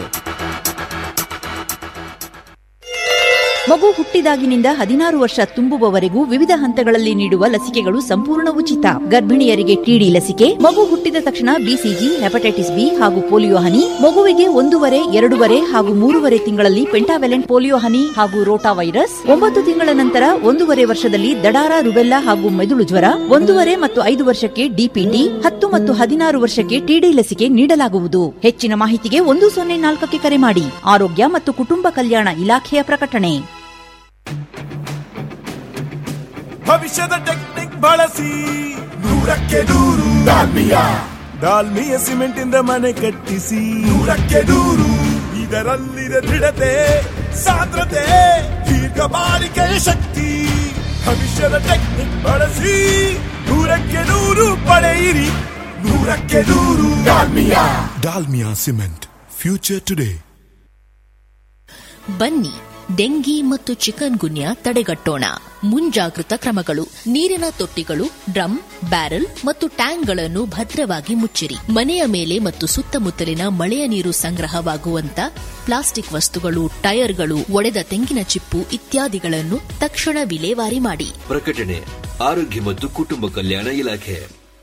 ಮಗು ಹುಟ್ಟಿದಾಗಿನಿಂದ ಹದಿನಾರು ವರ್ಷ ತುಂಬುವವರೆಗೂ ವಿವಿಧ ಹಂತಗಳಲ್ಲಿ ನೀಡುವ ಲಸಿಕೆಗಳು ಸಂಪೂರ್ಣ ಉಚಿತ ಗರ್ಭಿಣಿಯರಿಗೆ ಟಿಡಿ ಲಸಿಕೆ ಮಗು ಹುಟ್ಟಿದ ತಕ್ಷಣ ಬಿಸಿಜಿ ಹೆಪಟೈಟಿಸ್ ಬಿ ಹಾಗೂ ಪೋಲಿಯೋ ಹನಿ ಮಗುವಿಗೆ ಒಂದೂವರೆ ಎರಡೂವರೆ ಹಾಗೂ ಮೂರುವರೆ ತಿಂಗಳಲ್ಲಿ ಪೆಂಟಾವೆಲೆಂಟ್ ಪೋಲಿಯೋ ಹನಿ ಹಾಗೂ ರೋಟಾ ವೈರಸ್ ಒಂಬತ್ತು ತಿಂಗಳ ನಂತರ ಒಂದೂವರೆ ವರ್ಷದಲ್ಲಿ ದಡಾರ ರುಬೆಲ್ಲಾ ಹಾಗೂ ಮೆದುಳು ಜ್ವರ ಒಂದೂವರೆ ಮತ್ತು ಐದು ವರ್ಷಕ್ಕೆ ಡಿಪಿಟಿ ಹತ್ತು ಮತ್ತು ಹದಿನಾರು ವರ್ಷಕ್ಕೆ ಟಿಡಿ ಲಸಿಕೆ ನೀಡಲಾಗುವುದು ಹೆಚ್ಚಿನ ಮಾಹಿತಿಗೆ ಒಂದು ಸೊನ್ನೆ ನಾಲ್ಕಕ್ಕೆ ಕರೆ ಮಾಡಿ ಆರೋಗ್ಯ ಮತ್ತು ಕುಟುಂಬ ಕಲ್ಯಾಣ ಇಲಾಖೆಯ ಪ್ರಕಟಣೆ ಭವಿಷ್ಯದ ಟೆಕ್ನಿಕ್ ಬಳಸಿ ನೂರಕ್ಕೆ ನೂರು ಡಾಲ್ಮಿಯ ಡಾಲ್ಮಿಯ ಸಿಮೆಂಟ್ ಇಂದ ಮನೆ ಕಟ್ಟಿಸಿ ನೂರಕ್ಕೆ ನೂರು ಇದರಲ್ಲಿದೆ ದೃಢತೆ ಸಾಂದ್ರತೆ ದೀರ್ಘ ಬಾಳಿಕೆಯ ಶಕ್ತಿ ಭವಿಷ್ಯದ ಟೆಕ್ನಿಕ್ ಬಳಸಿ ನೂರಕ್ಕೆ ನೂರು ಪಡೆಯಿರಿ ನೂರಕ್ಕೆ ನೂರು Dalmia Dalmia cement future today ಬನ್ನಿ ಡೆಂಗಿ ಮತ್ತು ಚಿಕನ್ ಗುನ್ಯಾ ತಡೆಗಟ್ಟೋಣ ಮುಂಜಾಗೃತ ಕ್ರಮಗಳು ನೀರಿನ ತೊಟ್ಟಿಗಳು ಡ್ರಮ್ ಬ್ಯಾರೆಲ್ ಮತ್ತು ಟ್ಯಾಂಕ್ಗಳನ್ನು ಭದ್ರವಾಗಿ ಮುಚ್ಚಿರಿ ಮನೆಯ ಮೇಲೆ ಮತ್ತು ಸುತ್ತಮುತ್ತಲಿನ ಮಳೆಯ ನೀರು ಸಂಗ್ರಹವಾಗುವಂತ ಪ್ಲಾಸ್ಟಿಕ್ ವಸ್ತುಗಳು ಟೈರ್ಗಳು ಒಡೆದ ತೆಂಗಿನ ಚಿಪ್ಪು ಇತ್ಯಾದಿಗಳನ್ನು ತಕ್ಷಣ ವಿಲೇವಾರಿ ಮಾಡಿ ಪ್ರಕಟಣೆ ಆರೋಗ್ಯ ಮತ್ತು ಕುಟುಂಬ ಕಲ್ಯಾಣ ಇಲಾಖೆ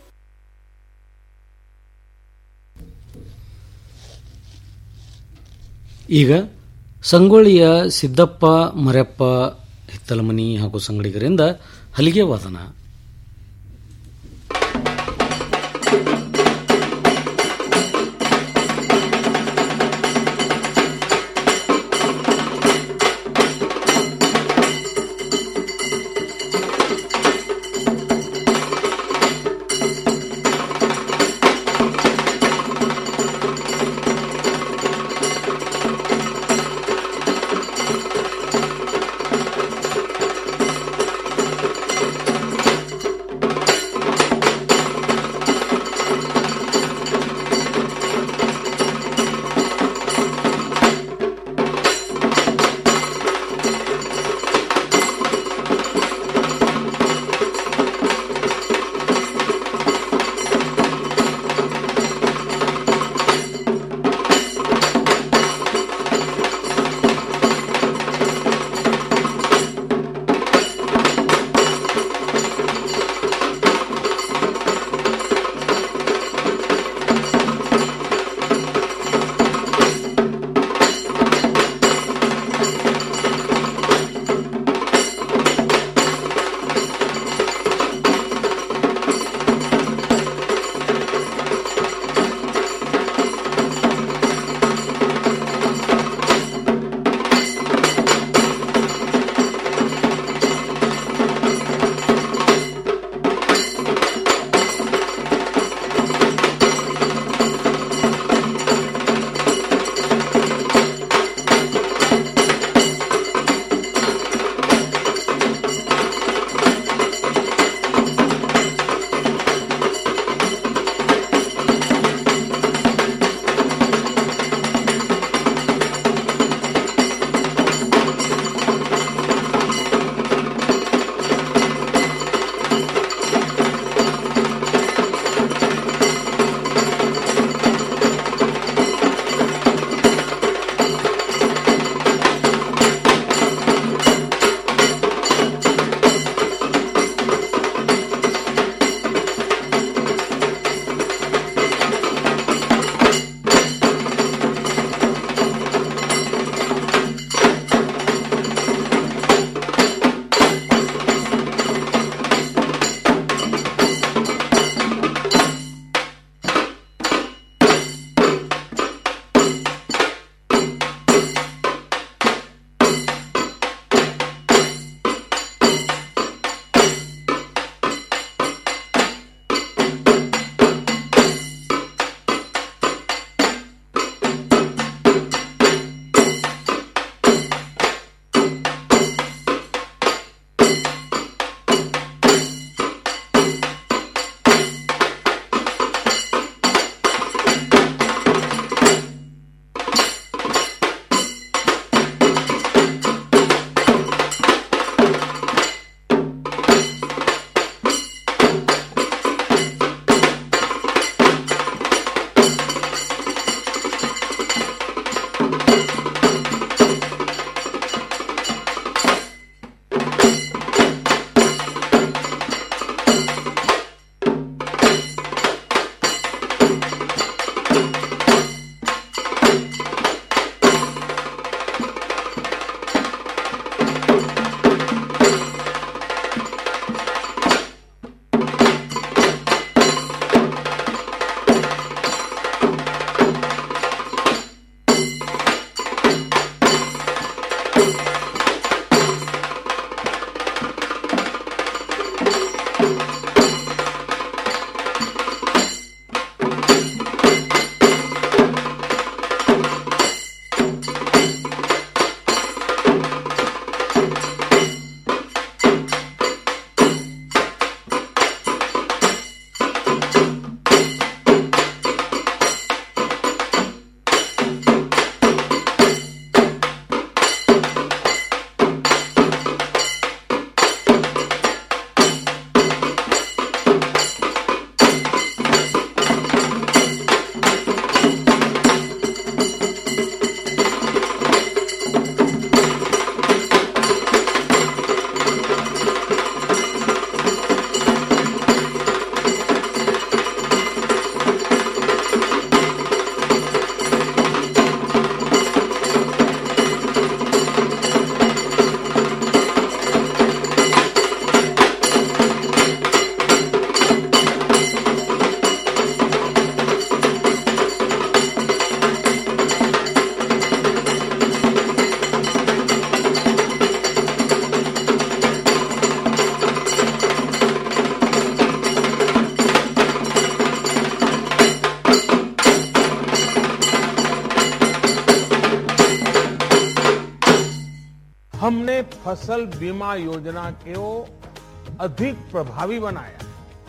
ಈಗ ಸಂಗೊಳ್ಳಿಯ ಸಿದ್ದಪ್ಪ ಮರೆಪ್ಪ ಹಿತ್ತಲಮನಿ ಹಾಗೂ ಸಂಗಡಿಗರಿಂದ ಹಲಿಗೆ ವಾದನ हमने फसल बीमा योजना को अधिक प्रभावी बनाया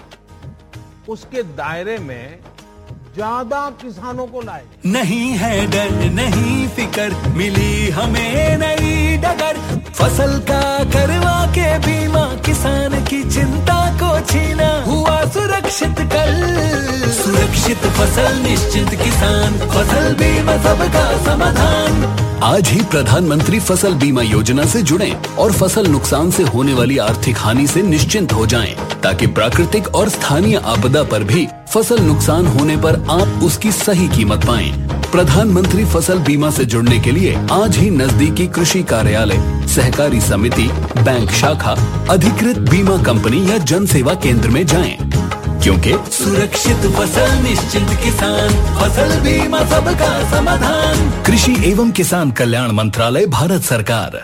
उसके दायरे में ज्यादा किसानों को लाए नहीं है डर नहीं फिकर मिली हमें नई डगर फसल का करवा के बीमा किसान की चिंता को छीना हुआ सुरक्षित कल सुरक्षित फसल निश्चित किसान फसल बीमा सबका समाधान आज ही प्रधानमंत्री फसल बीमा योजना से जुड़ें और फसल नुकसान से होने वाली आर्थिक हानि से निश्चिंत हो जाएं, ताकि प्राकृतिक और स्थानीय आपदा पर भी फसल नुकसान होने पर आप उसकी सही कीमत पाएं। प्रधानमंत्री फसल बीमा से जुड़ने के लिए आज ही नजदीकी कृषि कार्यालय सहकारी समिति बैंक शाखा अधिकृत बीमा कंपनी या जन सेवा केंद्र में जाएं, क्योंकि सुरक्षित फसल निश्चित किसान फसल बीमा सबका समाधान कृषि एवं किसान कल्याण मंत्रालय भारत सरकार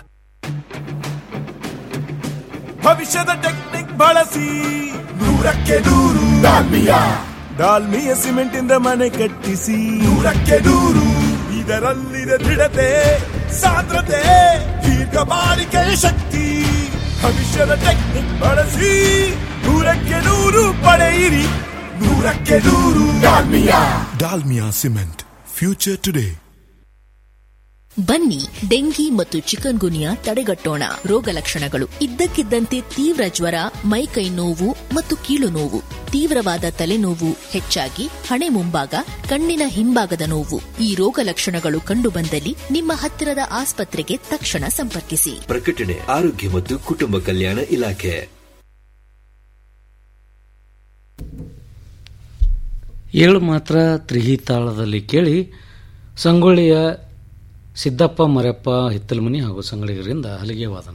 ಭವಿಷ್ಯದ ಟೆಕ್ನಿಕ್ ಬಳಸಿ ನೂರಕ್ಕೆ ನೂರು ಡಾಲ್ಮಿಯಾ ಡಾಲ್ಮಿಯ ಸಿಮೆಂಟ್ ಇಂದ ಮನೆ ಕಟ್ಟಿಸಿ ನೂರಕ್ಕೆ ನೂರು ಇದರಲ್ಲಿದೆ ದೃಢತೆ ಸಾಂದ್ರತೆ ದೀರ್ಘ ಬಾಳಿಕೆಯ ಶಕ್ತಿ ಭವಿಷ್ಯದ ಟೆಕ್ನಿಕ್ ಬಳಸಿ ನೂರಕ್ಕೆ ನೂರು ಪಡೆಯಿರಿ ನೂರಕ್ಕೆ ನೂರು Dalmia Dalmia cement future today ಬನ್ನಿ ಡೆಂಗಿ ಮತ್ತು ಚಿಕನ್ ಗುನಿಯಾ ತಡೆಗಟ್ಟೋಣ ರೋಗ ಲಕ್ಷಣಗಳು ಇದ್ದಕ್ಕಿದ್ದಂತೆ ತೀವ್ರ ಜ್ವರ ಮೈಕೈ ನೋವು ಮತ್ತು ಕೀಲು ನೋವು ತೀವ್ರವಾದ ತಲೆನೋವು ಹೆಚ್ಚಾಗಿ ಹಣೆ ಮುಂಭಾಗ ಕಣ್ಣಿನ ಹಿಂಭಾಗದ ನೋವು ಈ ರೋಗ ಲಕ್ಷಣಗಳು ಕಂಡುಬಂದಲ್ಲಿ ನಿಮ್ಮ ಹತ್ತಿರದ ಆಸ್ಪತ್ರೆಗೆ ತಕ್ಷಣ ಸಂಪರ್ಕಿಸಿ ಪ್ರಕಟಣೆ ಆರೋಗ್ಯ ಮತ್ತು ಕುಟುಂಬ ಕಲ್ಯಾಣ ಇಲಾಖೆ ಏಳು ಮಾತ್ರ ತ್ರಿಹಿ ತಾಳದಲ್ಲಿ ಕೇಳಿ ಸಂಗೊಳ್ಳಿಯ ಸಿದ್ದಪ್ಪ ಮರೆಪ್ಪ ಹಿತ್ತಲಮನಿ ಹಾಗೂ ಸಂಗಳಿಗರಿಂದ ಹಲಿಗೆ ವಾದನ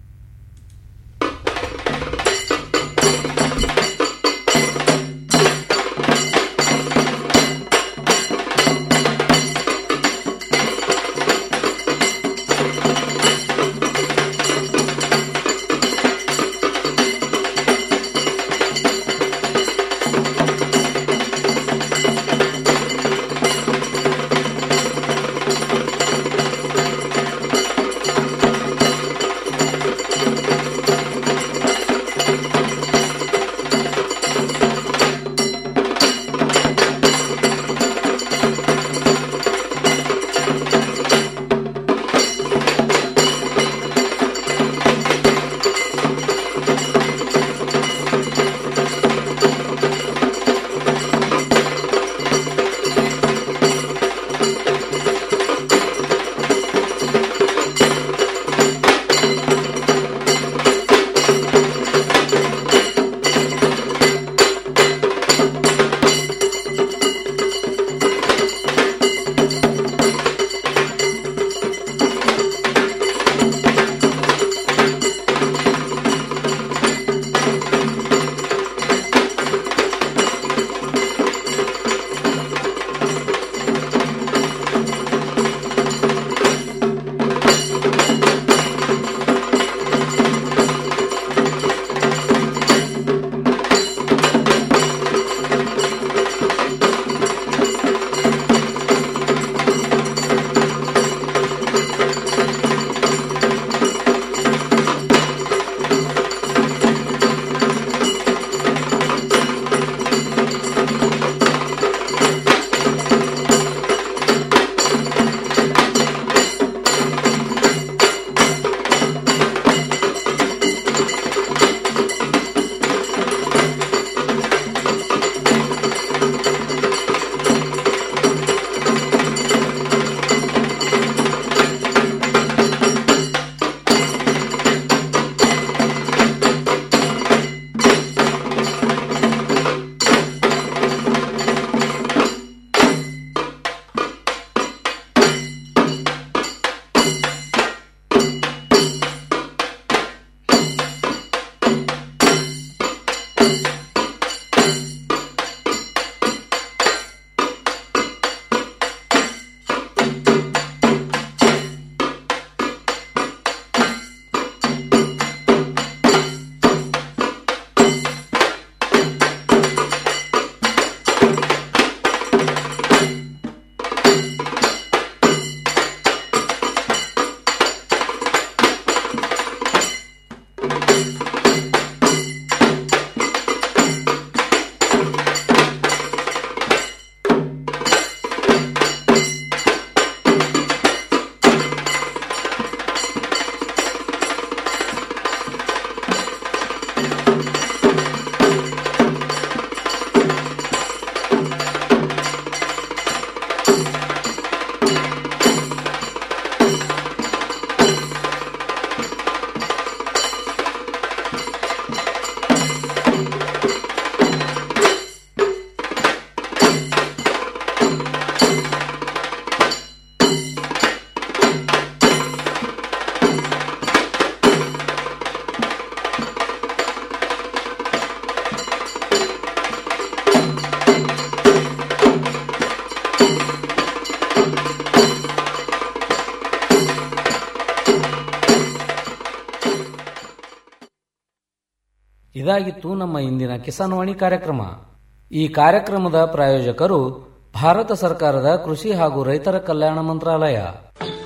ಇದಾಗಿತ್ತು ನಮ್ಮ ಇಂದಿನ ಕಿಸಾನ್ವಾಣಿ ಕಾರ್ಯಕ್ರಮ ಈ ಕಾರ್ಯಕ್ರಮದ ಪ್ರಾಯೋಜಕರು ಭಾರತ ಸರ್ಕಾರದ ಕೃಷಿ ಹಾಗೂ ರೈತರ ಕಲ್ಯಾಣ ಮಂತ್ರಾಲಯ